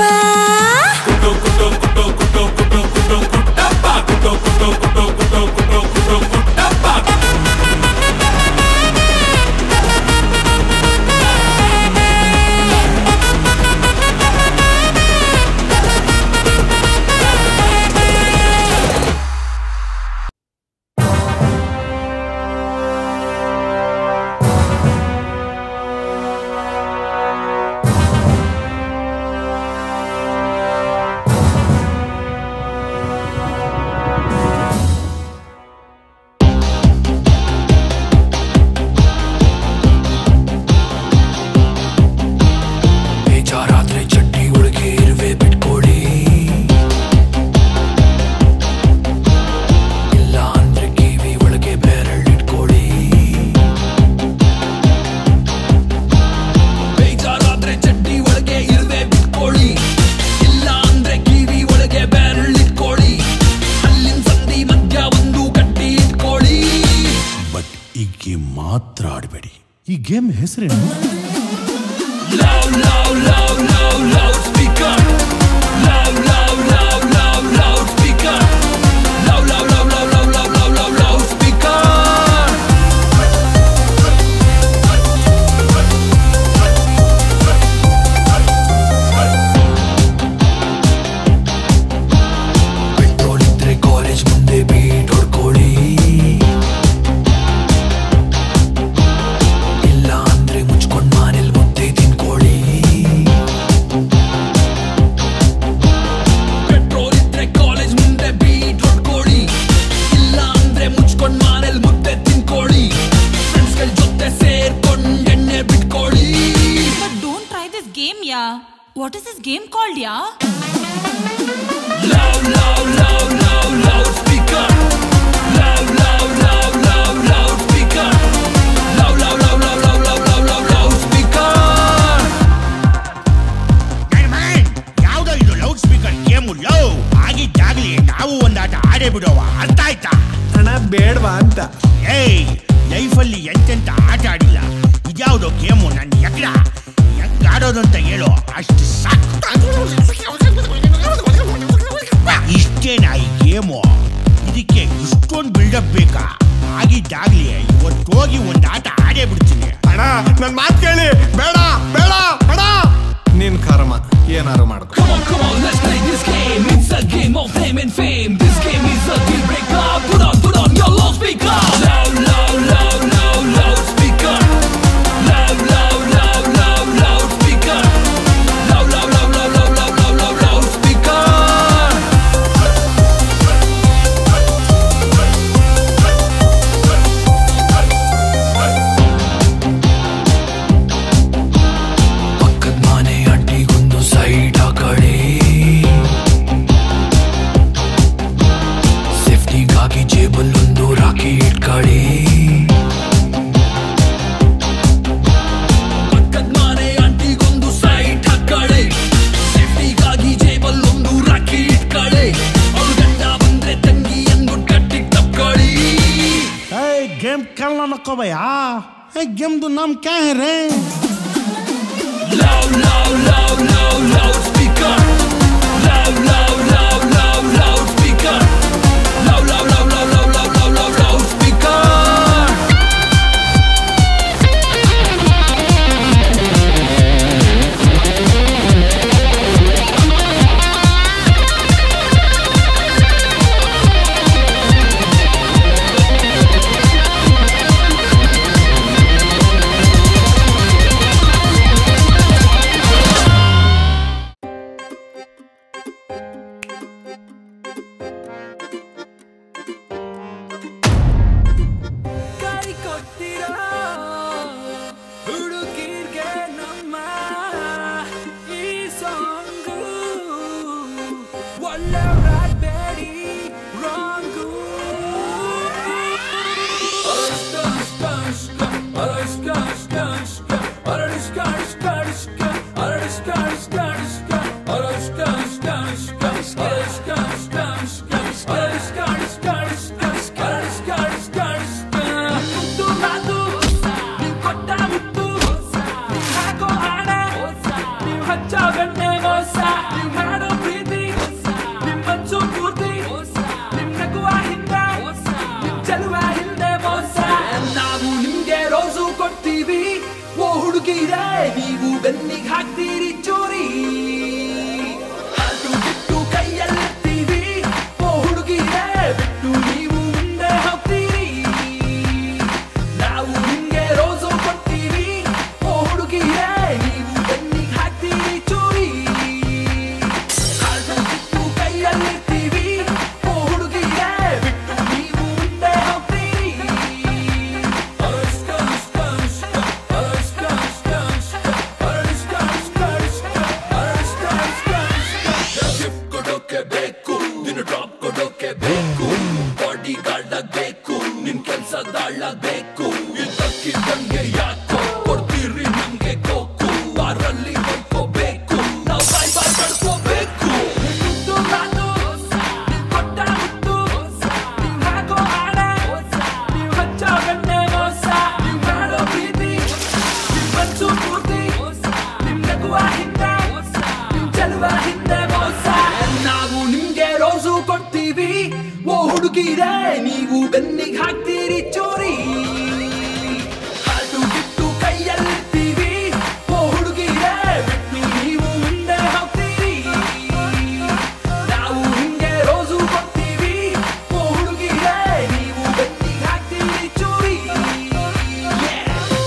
ಬೇಜಾರಾದ್ರೆ ಚಟ್ನಿ ಒಳಗೆ ಇರುವೆ ಬಿಟ್ಕೊಡಿ ಇಲ್ಲ ಅಂದ್ರೆ ಕಿವಿ ಒಳಗೆ ಬೆರಳಿಟ್ಕೊಡಿ ಬೇಜಾರಾದ್ರೆ ಚಟ್ನಿ ಒಳಗೆ ಇರುವೆ ಬಿಟ್ಕೊಳ್ಳಿ ಇಲ್ಲ ಅಂದ್ರೆ ಕಿವಿ ಒಳಗೆ ಬೆರಳಿಟ್ಕೊಳ್ಳಿ ಅಲ್ಲಿನ ಸಂಧಿ ಮಧ್ಯ ಒಂದು ಗಟ್ಟಿ ಇಟ್ಕೊಳ್ಳಿ ಬಟ್ ಈ ಗೇಮ್ ಮಾತ್ರ ಆಡಬೇಡಿ ಈ ಗೇಮ್ ಹೆಸರೇನು Loud, loud, loud, loud, loudspeaker. Loud, loud, loud, loud, loudspeaker. Loud, loud, loud, loud, loud, loud, loud, loud, loudspeaker. Petrol ಇದ್ರೆ ಕಾಲೇಜ್ ಮುಂದೆ ಬೀಟ್ ಹೊಡ್ಕೊಳ್ಳಿ ಇಲ್ಲ ಅಂದ್ರೆ ಮುಚ್ಕೊಂಡ್ ಮನೇಲ್ ಮುದ್ದೆ ತಿನ್ಕೊಳ್ಳಿ ಪೆಟ್ರೋಲ್ ಇದ್ರೆ ಕಾಲೇಜ್ ಮುಂದೆ ಬೀಟ್ ಹೊಡ್ಕೊಳ್ಳಿ ಇಲ್ಲ ಅಂದ್ರೆ ಮುಚ್ಕೊಂಡ್ ಮನೇಲ್ ಮುದ್ದೆ ತಿನ್ಕೊಳ್ಳಿ ಫ್ರೆಂಡ್ಸ್ ಗಳ ಜೊತೆ ಸೇರ್ಕೊಂಡ್ ಎಣ್ಣೆ ಬಿಟ್ಕೊಳ್ಳಿ But don't try this game, yeah. What is this game called, yeah? Loud, loud, loud, loud, loudspeaker. Loud, loud, loud, loud, loudspeaker. Loud, loud, loud, loud, loud, loud, loud, loud, loudspeaker. ಯಾವ್ದೋ ಇದು loudspeaker game ಲೋ ಆಗಿದ್ದಾಗ್ಲಿ ನಾವು ಒಂದಾಟ ಆಡೇ ಬಿಡೋವ ಅರ್ಥ ಆಯ್ತಾ ಹಣ ಬೇಡವಾ ಅಂತ ಏಯ್ ಲೈಫಲ್ಲಿ ಎಂತೆಂತ ಆಟ ಆಡಿಲ್ಲ ಇದ್ಯಾವುದೋ ಗೇಮು ನನ್ನ ಎಗ್ರ ಹೆಂಗ್ ಆಡೋದು ಅಂತ ಹೇಳು ಅಷ್ಟು ಸಾಕು ಇಷ್ಟೇನಾ ಈ ಗೇಮು ಇದಕ್ಕೆ ಇಷ್ಟೊಂದು ಬಿಲ್ಡಪ್ ಬೇಕಾ ಆಗಿದ್ದಾಗ್ಲಿ ಇವತ್ತು ಹೋಗಿ ಒಂದು ಆಟ ಆಡೇ ಬಿಡ್ತೀನಿ ಅಣ್ಣ ನನ್ ಮಾತ್ ಕೇಳಿ ಬೇಡ ಬೇಡ ಅಣ್ಣ ನಿನ್ ಕರ್ಮ ಏನಾರು ಮಾಡ್ಕೊ Come on, come on, let's play this game. It's a game of name and fame. This game is a deal breaker. Put on, put on your loudspeaker. Loud, loud, loud, loud, loudspeaker. Loud, loud, loud, loud, loudspeaker. Loud, loud, loud, loud, loud, loud, loud, loud, loudspeaker. ಪಕ್ಕದ ಮನೆ ಅಂಟಿಗೊಂದು side ಹಾಕಳಿ ಸೇಫ್ಟಿಗಾಗಿ ಜೇಬಲ್ಲೊಂದು rakhi ಇಟ್ಕೊಳ್ಳಿ ಪಕ್ಕದ ಮನೆ ಅಂಟಿಗೊಂದು side ಹಾಕಳಿ ಸೇಫ್ಟಿಗಾಗಿ ಜೇಬಲ್ಲೊಂದು rakhi ಇಟ್ಕೊಳ್ಳಿ ಅವ್ಳು ಗಂಡ ಬಂದ್ರೆ ತಂಗಿ ಎಂದು ಕಟ್ಟಿಗೆ ತಪ್ಕೊಳ್ಳಿ गेम खेलना नको भैया गेम तो नाम क्या है रे Loud, loud, loud, loud, loudspeaker. Loud, loud, loud, loud, loudspeaker. Loud, loud, loud, loud, loud, loud, loud, loud, loudspeaker. ಕೈ ಕೊಟ್ಟಿರೋ ಹುಡುಗಿರ್ಗೆ ನಮ್ಮ ಈ ಸಾಂಗು ಒಳ್ಳೆಯವರಾಗಬೇಡಿ ರಾಂಗು ನಾವು ನಿಮ್ಗೆ ರೋಸು ಕೊಡ್ತೀವಿ ಓ ಹುಡುಗಿರೇ ನೀವು ಬೆನ್ನಿಗೆ ಹಾಕ್ತೀರಿ ಚೂರಿ ಅದು ಬಿಟ್ಟು ಕೈಯಲ್ಲಿರ್ತೀವಿ ಓ ಹುಡುಗಿರೇ ಬಿಟ್ಟು ನೀವು ಮುಂದೆ ಹೋಗ್ತೀರಿ ನಾವು ನಿಮ್ಗೆ ರೋಸು ಕೊಡ್ತೀವಿ ಓ ಹುಡುಗಿರೇ ನೀವು ಬೆನ್ನಿಗೆ ಹಾಕ್ತೀರಿ ಚೂರಿ ಅದು ಬಿಟ್ಟು ಕೈಯಲ್ಲಿರ್ತೀವಿ ಓ ಹುಡುಗಿರೇ ಬಿಟ್ಟು ನೀವು ಮುಂದೆ ಹೋಗ್ತೀರಿ ಗಿಫ್ಟ್ ಕೊಡೋಕೆ ಬೇಕು ನಿನ್ನ ಡ್ರಾಪ್ ಕೊಡೋಕೆ ಬೇಕು ಬಾಡಿ ಗಾರ್ಡ್ ಆಗ್ಬೇಕು ನಿನ್ ಕೆಲ್ಸದಾಳಾಗ್ಬೇಕು ಇದ್ದಕ್ಕಿದ್ದಂಗೆ ಯಾಕೋ ಕೊಡ್ತೀರಿ ನಮ್ಗೆ ಕೋಕು ಬಾರಲ್ಲಿ ಹೊಡ್ಕೋಬೇಕು ನಾವು ಬಾಯ್ ಬಾಯ್ ಕಳ್ಕೋಬೇಕು ಮುತ್ತು ಮಾತು ನೀವ್ ಕೊಟ್ಟ ಮುತ್ತು ನೀವ್ ಹಾಕೋ ಆಡ ನೀವ್ ಹಚ್ಚೋ ಗಂಟೆ ಮೋಸ ನೀವ್ ಮಾಡೋ ಪ್ರೀತಿ ನೀವ್ ಮನ್ಸು ಪೂರ್ತಿ ಹುಡುಗಿರೆ ನೀವು ಬೆನ್ನಿಗೆ ಹಾಕ್ತೀರಿ ಚೋರಿ ಹಾಟು ಬಿಟ್ಟು ಕೈಯಲ್ಲಿರ್ತೀವಿ ಓ ಹುಡುಗಿರೆ ಬಿಟ್ಟು ನೀವು ಮುಂದೆ ಹೋಗ್ತೀರಿ ನಾವು ಹಿಂಗೆ ರೋಸು ಕೊಡ್ತೀವಿ ಓ ಹುಡುಗಿರೆ ನೀವು ಬೆನ್ನಿಗೆ ಹಾಕ್ತೀರಿ ಚೋರಿ Yeah.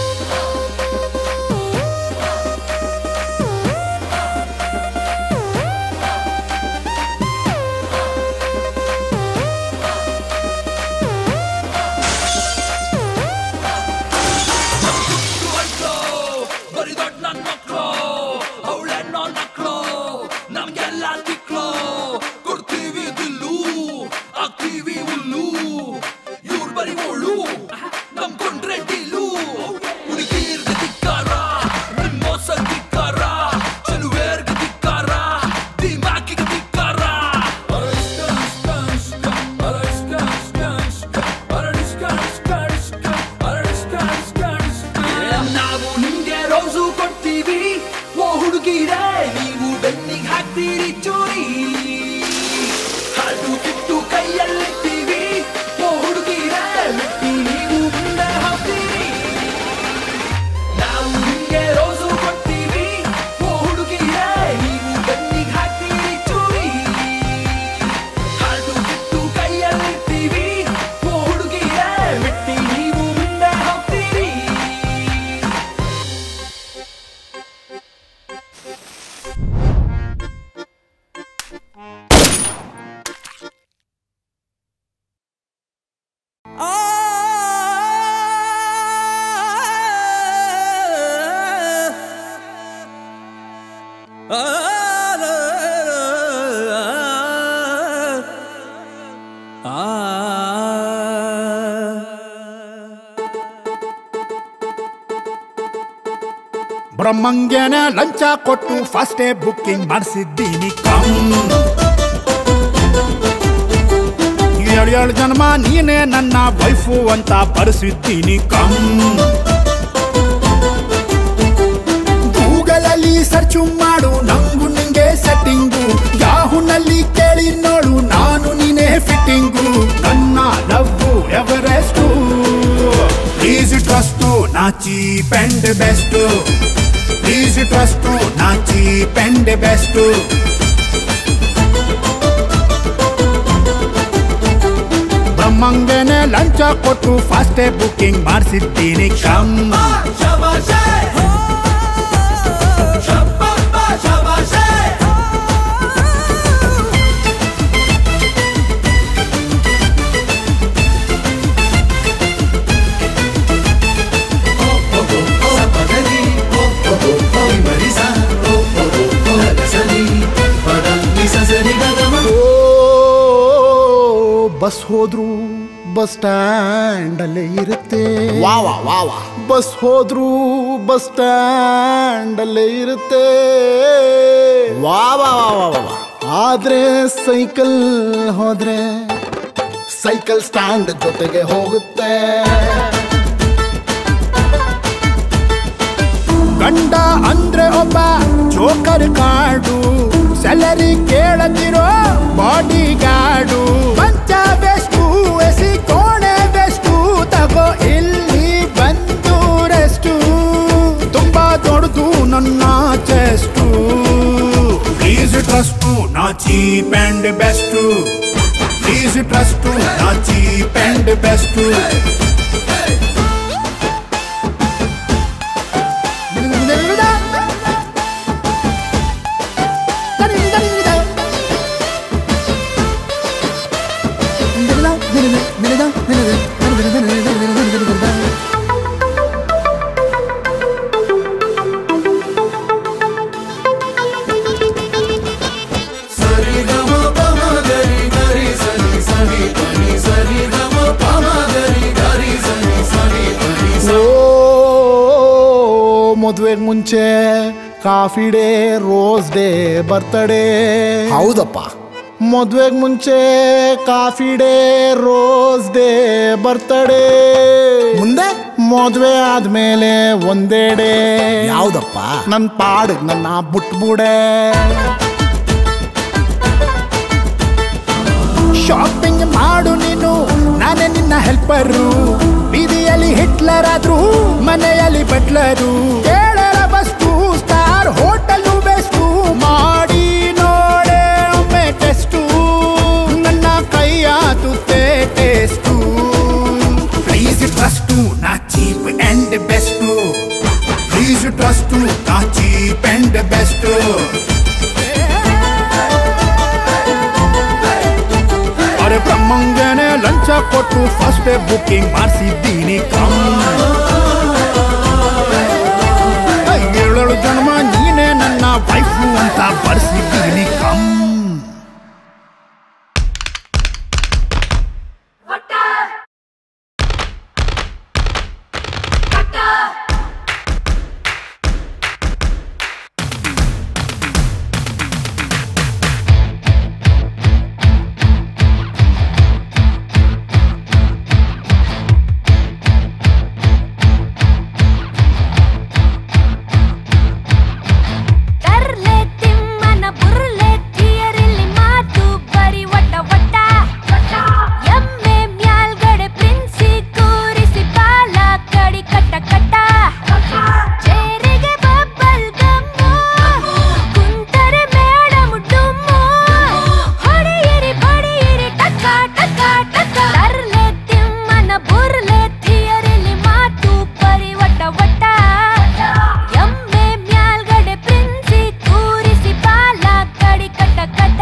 ಬರೀ ದೊಡ್ಡ ನನ್ ಮಕ್ಳು ಅವಳೆನ್ನೋ ನಕ್ಳು ನಮ್ಗೆಲ್ಲ ತಿಕ್ಳು ಕೊಡ್ತೀವಿ ದಿಲ್ಲು ಆಗ್ತೀವಿ ಹುಲ್ಲು ಇವ್ರು ಬರೀ ಒಳ್ಳು ನಮ್ಕೊಂಡ್ರೆ ಡೀಲು ಹುಡುಗೀರ್ಗೆ ಧಿಕ್ಕಾರ ನಿನ್ ಮೋಸ ಧಿಕ್ಕಾರ ಚೆಲುವೇರ್ಗೆ ಧಿಕ್ಕಾರ ದಿಮಾಕಿಗೆ ಧಿಕ್ಕಾರ ನಾವು ನಿಮ್ಗೆ ರೋಸು ಕೊಡ್ತೀವಿ ಓ ಹುಡುಗಿರೆ ನೀವು ಬೆನ್ನಿಗೆ ಹಾಕ್ತೀರಿ ಚೋರಿ ಹಾಡು ಕಿತ್ತು ಕೈಯಲ್ಲಿರ್ತೀವಿ ಓ ಹುಡುಗಿರೆ ಮೆಟ್ಟಿ ನೀವು ಮುಂದೆ ಹೋಗ್ತೀರಿ ನಾವು ನಿಮ್ಗೆ ರೋಸು ಕೊಡ್ತೀವಿ ಓ ಹುಡುಗಿರೆ ನೀವು ಬೆನ್ನಿಗೆ ಹಾಕ್ತೀರಿ ಚೋರಿ ಹಾಡು ಕಿತ್ತು ಕೈಯಲ್ಲಿರ್ತೀವಿ ಓ ಹುಡುಗಿರೆ ಮೆಟ್ಟಿ ನೀವು ಮುಂದೆ ಹೋಗ್ತೀರಿ ಬ್ರಹ್ಮಂಗ್ಯನ ಲಂಚ ಕೊಟ್ಟು ಫಸ್ಟೇ ಬುಕ್ಕಿಂಗ್ ಮಾಡಿಸಿದ್ದೀನಿ ಕಮ್ ಏಳು ಏಳು ಜನ್ಮ ನೀನೇ ನನ್ನ ವೈಫು ಅಂತ ಬರೆಸಿದ್ದೀನಿ ಕಮ್ ಗೂಗಲಲ್ಲಿ ಸರ್ಚು ಮಾಡು ನಂಗು ನಿಂಗೆ ಸೆಟ್ಟಿಂಗು ಯಾಹುನಲ್ಲಿ ಕೇಳಿ ನೋಡು ನಾನು ನೀನೇ ಫಿಟ್ಟಿಂಗು ನನ್ನ ಲವ್ವು ಎವರೆಸ್ಟು ಪ್ಲೀಸ್ ಟ್ರಸ್ಟು ನಾ cheap and best please trust ನಾ ಚೀಪ್ ಅಂಡ್ ಬೆಸ್ಟು ಬ್ರಹ್ಮಂಗನೆ ಲಂಚ ಕೊಟ್ಟು ಫಾಸ್ಟೇ ಬುಕ್ಕಿಂಗ್ ಮಾಡಿಸಿದ್ದೀನಿ ಕಮ್ ಬಸ್ ಹೋದ್ರು ಬಸ್ ಸ್ಟ್ಯಾಂಡ್ ಅಲ್ಲೇ ಇರುತ್ತೆ ವಾವ ವಾವ ಬಸ್ ಹೋದ್ರು ಬಸ್ ಸ್ಟ್ಯಾಂಡ್ ಅಲ್ಲೇ ಇರುತ್ತೆ ವಾವ ವಾವ ವಾವ ಆದ್ರೆ ಸೈಕಲ್ ಹೋದ್ರೆ ಸೈಕಲ್ ಸ್ಟ್ಯಾಂಡ್ ಜೊತೆಗೆ ಹೋಗುತ್ತೆ ಗಂಡ ಅಂದ್ರೆ ಒಬ್ಬ ಜೋಕರ್ ಕಾಡು ಸ್ಯಾಲರಿ ಕೇಳದಿರೋ ಬಾಡಿ ಗಾರ್ಡು ಪಂಚ ಬೆಸ್ಟು ಎಸಿ ಕೋಣೆ ಬೆಸ್ಟು ತಗೋ ಇಲ್ಲಿ ಬಂದು ರೆಸ್ಟು ತುಂಬಾ ದೊಡ್ಡದು ನನ್ನ ಚೆಸ್ಟು ಪ್ಲೀಸ್ ಟ್ರಸ್ಟು ನಾ cheap and best please trust ನಾ ಚೀಪ್ ಅಂಡ್ ಬೆಸ್ಟು ಓ ಮದುವೆಗೆ ಮುಂಚೆ coffee day rose day birthday ಹೌದಪ್ಪ ಮದುವೆಗೆ ಮುಂಚೆ coffee day rose day birthday ಮುಂದೆ ಮದುವೆ ಆದ್ಮೇಲೆ ಒಂದೇ ಡೇ ಯಾವ್ದಪ್ಪ ನನ್ ಪಾಡಿಗ್ ನನ್ನ ಬಿಟ್ಬಿಡೆ ಶಾಪಿಂಗ್ ಮಾಡು ನೀನು ನಾನೇ ನಿನ್ನ ಹೆಲ್ಪರು ಬೀದಿಯಲ್ಲಿ ಹಿಟ್ಲರ್ ಆದ್ರೂ ಮನೆಯಲ್ಲಿ ಬಟ್ಲರು ಕೇಳರ ಬಸ್ತು ಸ್ಟಾರ್ ಹೋಟೆಲ್ ಬೆಸ್ಟು ಮಾಡಿ ನೋಡೆ ಒಮ್ಮೆ ಟೆಸ್ಟು ನನ್ನ ಕೈಯ ತುತ್ತೆ ಟೇಸ್ಟು ಪ್ಲೀಸ್ ಟ್ರಸ್ಟು ನಾ cheap and best please trust ನಾ ಚೀಪ್ ಅಂಡ್ ಬೆಸ್ಟು ಅರೆ ಬ್ರಹ್ಮಂಗನೆ ಲಂಚ ಕೊಟ್ಟು ಫಸ್ಟ್ ಬುಕ್ಕಿಂಗ್ ಮಾಡಿಸಿದ್ದೀನಿ ಕಮ್ ಏಳೇಳು ಜನ್ಮ ನೀನೇ ನನ್ನ ವೈಫು ಅಂತ ಬರ್ಸಿದ್ದೀನಿ ಕಮ್ ತರ್ಲೆ ತಿಮ್ಮನ ಬುರ್ಲೆ ಥಿಯರಿಲಿ ಮಾತು ಬರಿ ಒಟ್ಟ ಒಟ್ಟ ಎಮ್ಮೆ ಮ್ಯಾಲ್ಗಡೆ ಪ್ರಿನ್ಸಿ ಕೂರಿಸಿ ಬಾಲ ಕಡಿ ಕಟ್ಟ ಕಟ್ಟ ಚೇರಿಗೆ ಬಬ್ಬಲ್ ಗಮ್ಮು ಕುಂತರೆ ಮೇಡಮ್ ಡುಮ್ಮು ಹೊಡೆಯಿರಿ ಬಡಿಯಿರಿ ಟಕ ಟಕ ಟಕ ತರ್ಲೆ ತಿಮ್ಮನ ಬುರ್ಲೆ ಥಿಯರಿಲಿ ಮಾತು ಬರಿ ಒಟ್ಟ ಒಟ್ಟ ಎಮ್ಮೆ ಮ್ಯಾಲ್ಗಡೆ ಪ್ರಿನ್ಸಿ ಕೂರಿಸಿ ಬಾಲ ಕಡಿ ಕಟ್ಟ ಕಟ್ಟ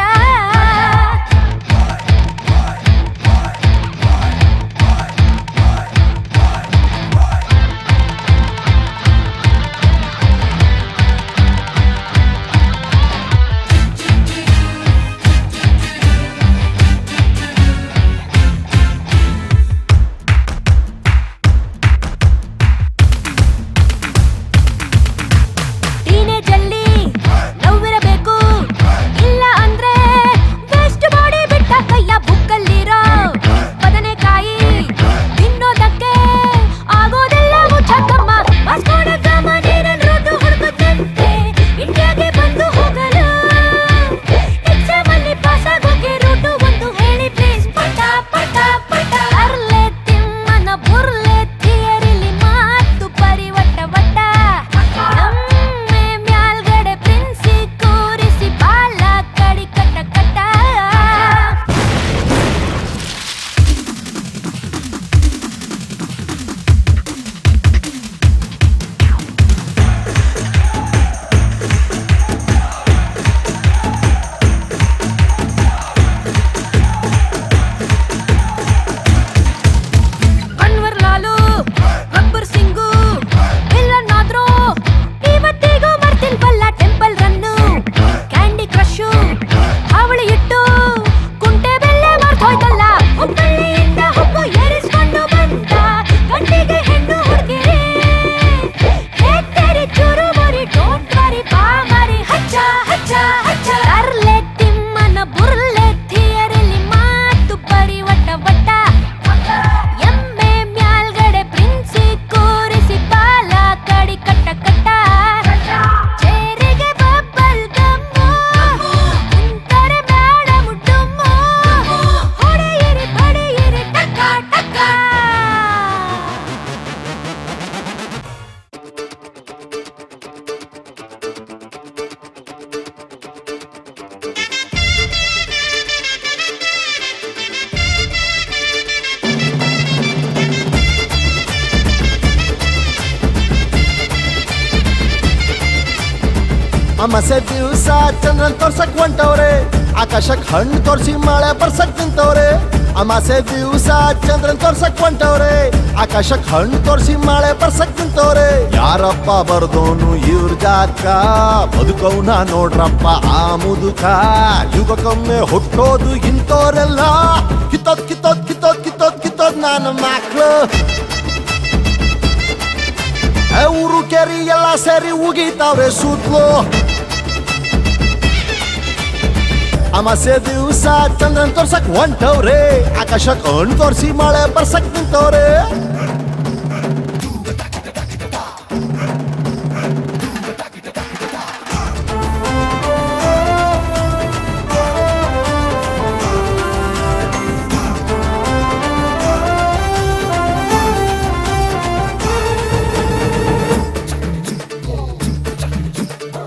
ಟೀನೇಜ್ ಅಲ್ಲಿ ನೋವಿರಬೇಕು ಇಲ್ಲ ಅಂದ್ರೆ ವೇಸ್ಟ್ ಮಾಡಿ ಬಿಟ್ಟ ಕೈಯ ಬುಕ್ಕಲ್ಲಿರೋ ಬದನೆಕಾಯಿ ತಿನ್ನೋದಕ್ಕೆ ಆಗೋದೆಲ್ಲ ಮುಚ್ಚಕ್ಕಮ್ಮ ಮಾಸ್ಕೋಡ ಗ್ರಾಮ ನೀರನ್ ರೋಡು ಹುಡುಕುತ್ತಂತೆ ಇಂಡಿಯಾಗೆ ಬಂದು ಹೋಗಲು ಎಕ್ಸಾಮ್ ಅಲ್ಲಿ ಪಾಸ್ ಆಗೋಕೆ ರೂಟು ಒಂದು ಹೇಳಿ ಪ್ಲೀಸ್ ಪಟ ಪಟ ಪಟ ಅರ್ಲೆ ತಿಮ್ಮನ ಬುರ್ಲೆ ಥಿಯರಿಲಿ ಮಾತು ಪರಿ ಒಟ್ಟ ಒಟ್ಟ ಎಮ್ಮೆ ಮ್ಯಾಲ್ಗಡೆ ಪ್ರಿನ್ಸಿ ಕೂರಿಸಿ ಬಾಲ ಕಡಿ ಕಟ್ಟ ಕಟ್ಟ ಅನ್ವರ್ ಲಾಲು ಗಬ್ಬರ್ ಸಿಂಗು ವಿಲ್ಲನ್ನಾದ್ರೂ ಇವತ್ತಿಗೂ ಮರ್ತಿಲ್ವಲ್ಲ ಟೆಂಪಲ್ ರನ್ನು ಕ್ಯಾಂಡಿ ಕ್ರಶು ಅವಳಿ ಇಟ್ಟು ಕುಂಟೆ ಬೆಲ್ಲೆ ಮರ್ತೋಯ್ತಲ್ಲ ಹುಬ್ಬಳ್ಳಿಯಿಂದ ಹುಬ್ಬು ಏರಿಸ್ಕೊಂಡು ಬಂದ ಗಂಡಿಗೆ ಹೆಣ್ಣು ಹುಡುಗಿರಿ ಹೇತ್ತೇರಿ ಚೂರು ಮುರಿ ಡೋಂಟ್ ವರಿ ಬಾ ಮರಿ ಹಚ್ಚ ಹಚ್ಚ ಹಚ್ಚ ಅರ್ಲೆ ತಿಮ್ಮನ ಬುರ್ಲೆ ಥಿಯರಿಲಿ ಮಾತು ಬರಿ ಒಟ್ಟ ಒಟ್ಟ ಎಮ್ಮೆ ಮ್ಯಾಲ್ಗಡೆ ಪ್ರಿನ್ಸಿ ಕೂರಿಸಿ ಬಾಲ ಕಡಿ ಕಟ್ಟ ಕಟ್ಟ ಚೇರಿಗೆ ಬಬ್ಬಲ್ ಗಮ್ಮು ಕುಂತರೆ ಮೇಡಮ್ ಡುಮ್ಮು ಹೊಡೆಯಿರಿ ಬಡಿಯಿರಿ ಟಕ ಟಕ ಅಮಾಸೆ ದಿವ್ಸ ಚಂದ್ರನ್ ತೋರ್ಸಕ್ ಹೊಂಟವ್ರೆ ಆಕಾಶಕ್ ಹಣ್ಣು ತೋರ್ಸಿ ಮಳೆ ಬರ್ಸಕ್ ನಿಂತವ್ರೆ ಅಮಾಸೆ ದಿವ್ಸ ಚಂದ್ರನ್ ತೋರ್ಸಕ್ ಹೊಂಟವ್ರೆ ಆಕಾಶಕ್ ಹಣ್ಣು ತೋರ್ಸಿ ಮಳೆ ಬರ್ಸಕ್ ನಿಂತವ್ರೆ ಯಾರಪ್ಪ ಬರ್ದೋನು ಇವ್ರ ಜಾಕ ಬದುಕವ್ನ ನೋಡ್ರಪ್ಪ ಆ ಮುದುಕ ಯುಗಕ್ಕೊಮ್ಮೆ ಹುಟ್ಟೋದು ಇಂಥವ್ರೆಲ್ಲ ಕಿತ್ತೋದ್ ಕಿತ್ತೋದ್ ಕಿತ್ತೋದ್ ಕಿತ್ತೋದ್ ಕಿತ್ತೋದ್ ನಾನು ಮಕ್ಳು ಏ, ಊರು ಕೆರಿ ಎಲ್ಲ ಸೇರಿ ಉಗಿತಾವ್ರೆ ಸುತ್ಲು ಅಮಾಸೆ ದಿವ್ಸ ಚಂದ್ರನ್ ತೋರ್ಸಕ್ ಹೊಂಟವ್ರೆ ಆಕಾಶಕ್ ಹಣ್ಣು ತೋರ್ಸಿ ಮಳೆ ಬರ್ಸಕ್ ನಿಂತವ್ರೆ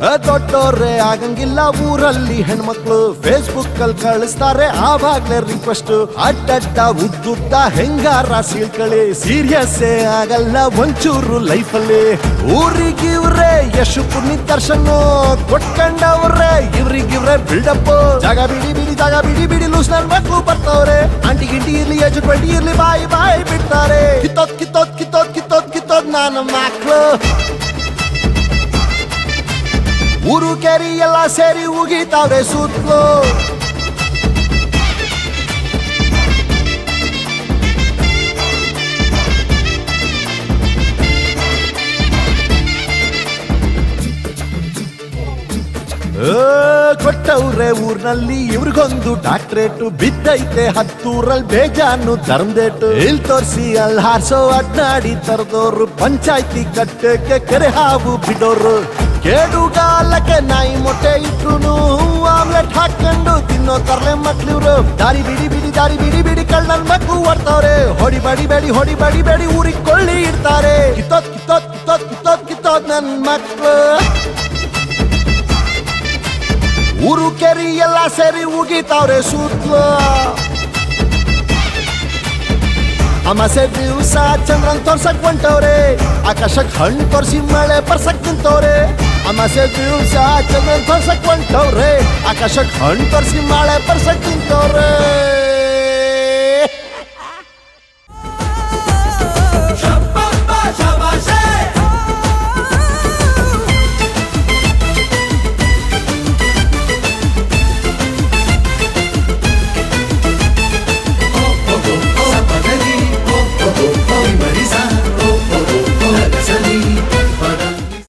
ದೊಡ್ಡೋರೇ ಆಗಂಗಿಲ್ಲ ಊರಲ್ಲಿ ಹೆಣ್ಮಕ್ಳು ಫೇಸ್ಬುಕ್ ಅಲ್ಲಿ ಕಳಿಸ್ತಾರೆ ಆವಾಗ್ಲೇ ರಿಕ್ವೆಸ್ಟ್ ಅಡ್ಡಡ್ಡ ಉದ್ದುದ್ದ ಹೆಂಗಾರ ಸೀಳ್ಕಳಿ ಸೀರಿಯಸ್ಸೇ ಆಗಲ್ಲ ಒಂಚೂರು ಲೈಫಲ್ಲಿ ಊರಿಗಿವ್ರೆ ಯಶು ಪುಣ್ಯ ದರ್ಶನ ಕೊಟ್ಕೊಂಡವ್ರೆ ಇವ್ರಿಗಿವ್ರೆ ಬಿಲ್ಡಪ್ ಜಾಗ ಬಿಡಿ ಬಿಡಿ ಜಾಗ ಬಿಡಿ ಬಿಡಿ ಲೂಸ್ ನನ್ ಮಕ್ಳು ಬರ್ತವ್ರೆ ಆಂಟಿ ಗಿಂಟಿ ಇರ್ಲಿ ಎಜು ಟ್ವೆಂಟಿ ಇರ್ಲಿ ಬಾಯಿ ಬಾಯಿ ಬಿಡ್ತಾರೆ ಕಿತ್ತೋದ್ ಕಿತ್ತೋದ್ ಕಿತ್ತೋದ್ ಕಿತ್ತೋದ್ ಕಿತ್ತೋದ್ ನಾನು ಮಕ್ಳು ಊರು ಕೆರಿ ಎಲ್ಲ ಸೇರಿ ಉಗಿತಾವ್ರೆ ಸುತ್ತಲೂ ಏ, ಕೊಟ್ಟವ್ರೆ ಊರ್ನಲ್ಲಿ ಇವ್ರಿಗೊಂದು ಡಾಕ್ಟ್ರೇಟ್ ಬಿದ್ದೈತೆ ಹತ್ತೂರಲ್ಲಿ ಬೇಜಾನು ಧರ್ಮದೇಟು ಇಲ್ ತೋರ್ಸಿ ಅಲ್ಲಿ ಹಾರ್ಸೋ ಅಡ್ನಾಡಿ ತರದೋರು ಪಂಚಾಯ್ತಿ ಕಟ್ಟಕ್ಕೆ ಕೆರೆ ಹಾವು ಬಿಡೋರು ಕೇಡುಗಾಲಕ್ಕೆ ನಾಯಿ ಮೊಟ್ಟೆ ಇಟ್ರು ಆಮ್ಲೆಟ್ ಹಾಕೊಂಡು ತಿನ್ನೋ ತರ್ಲೆ ಮಕ್ಳಿವ್ರು ದಾರಿ ಬಿಡಿ ಬಿಡಿ ದಾರಿ ಬಿಡಿ ಬಿಡಿ ಕಳ್ಳನ್ ಮಕ್ಳು ಓಡ್ತಾವ್ರೆ ಹೊಡಿ ಬಡಿ ಬೇಡಿ ಹೊಡಿ ಬಡಿ ಬೇಡಿ ಊರಿಗೆ ಕೊಳ್ಳಿ ಇಡ್ತಾರೆ ಕಿತ್ತೋದ್ ಕಿತ್ತೋದ್ ಕಿತ್ತೋದ್ ಕಿತ್ತೋದ್ ಕಿತ್ತೋದ್ ನನ್ ಮಕ್ಳು ಊರು ಕೆರಿ ಎಲ್ಲ ಸೇರಿ ಉಗಿತಾವ್ರೆ ಸುತ್ತಲೂ ಅಮಾಸೆ ದಿವಸ ಚಂದ್ರನ್ ತೋರ್ಸಕ್ ಹೊಂಟವ್ರೆ ಆಕಾಶಕ್ ಹಣ್ಣು ತೋರ್ಸಿ ಮಳೆ ಬರ್ಸಕ್ ನಿಂತವ್ರೆ ಅಮಾಸೆ ದಿವಸ ಚಂದ್ರನ್ ತೋರ್ಸಕ್ ಹೊಂಟವ್ರೆ ಆಕಾಶಕ್ ಹಣ್ಣು ತೋರ್ಸಿ ಮಳೆ ಬರ್ಸಕ್ ನಿಂತವ್ರೆ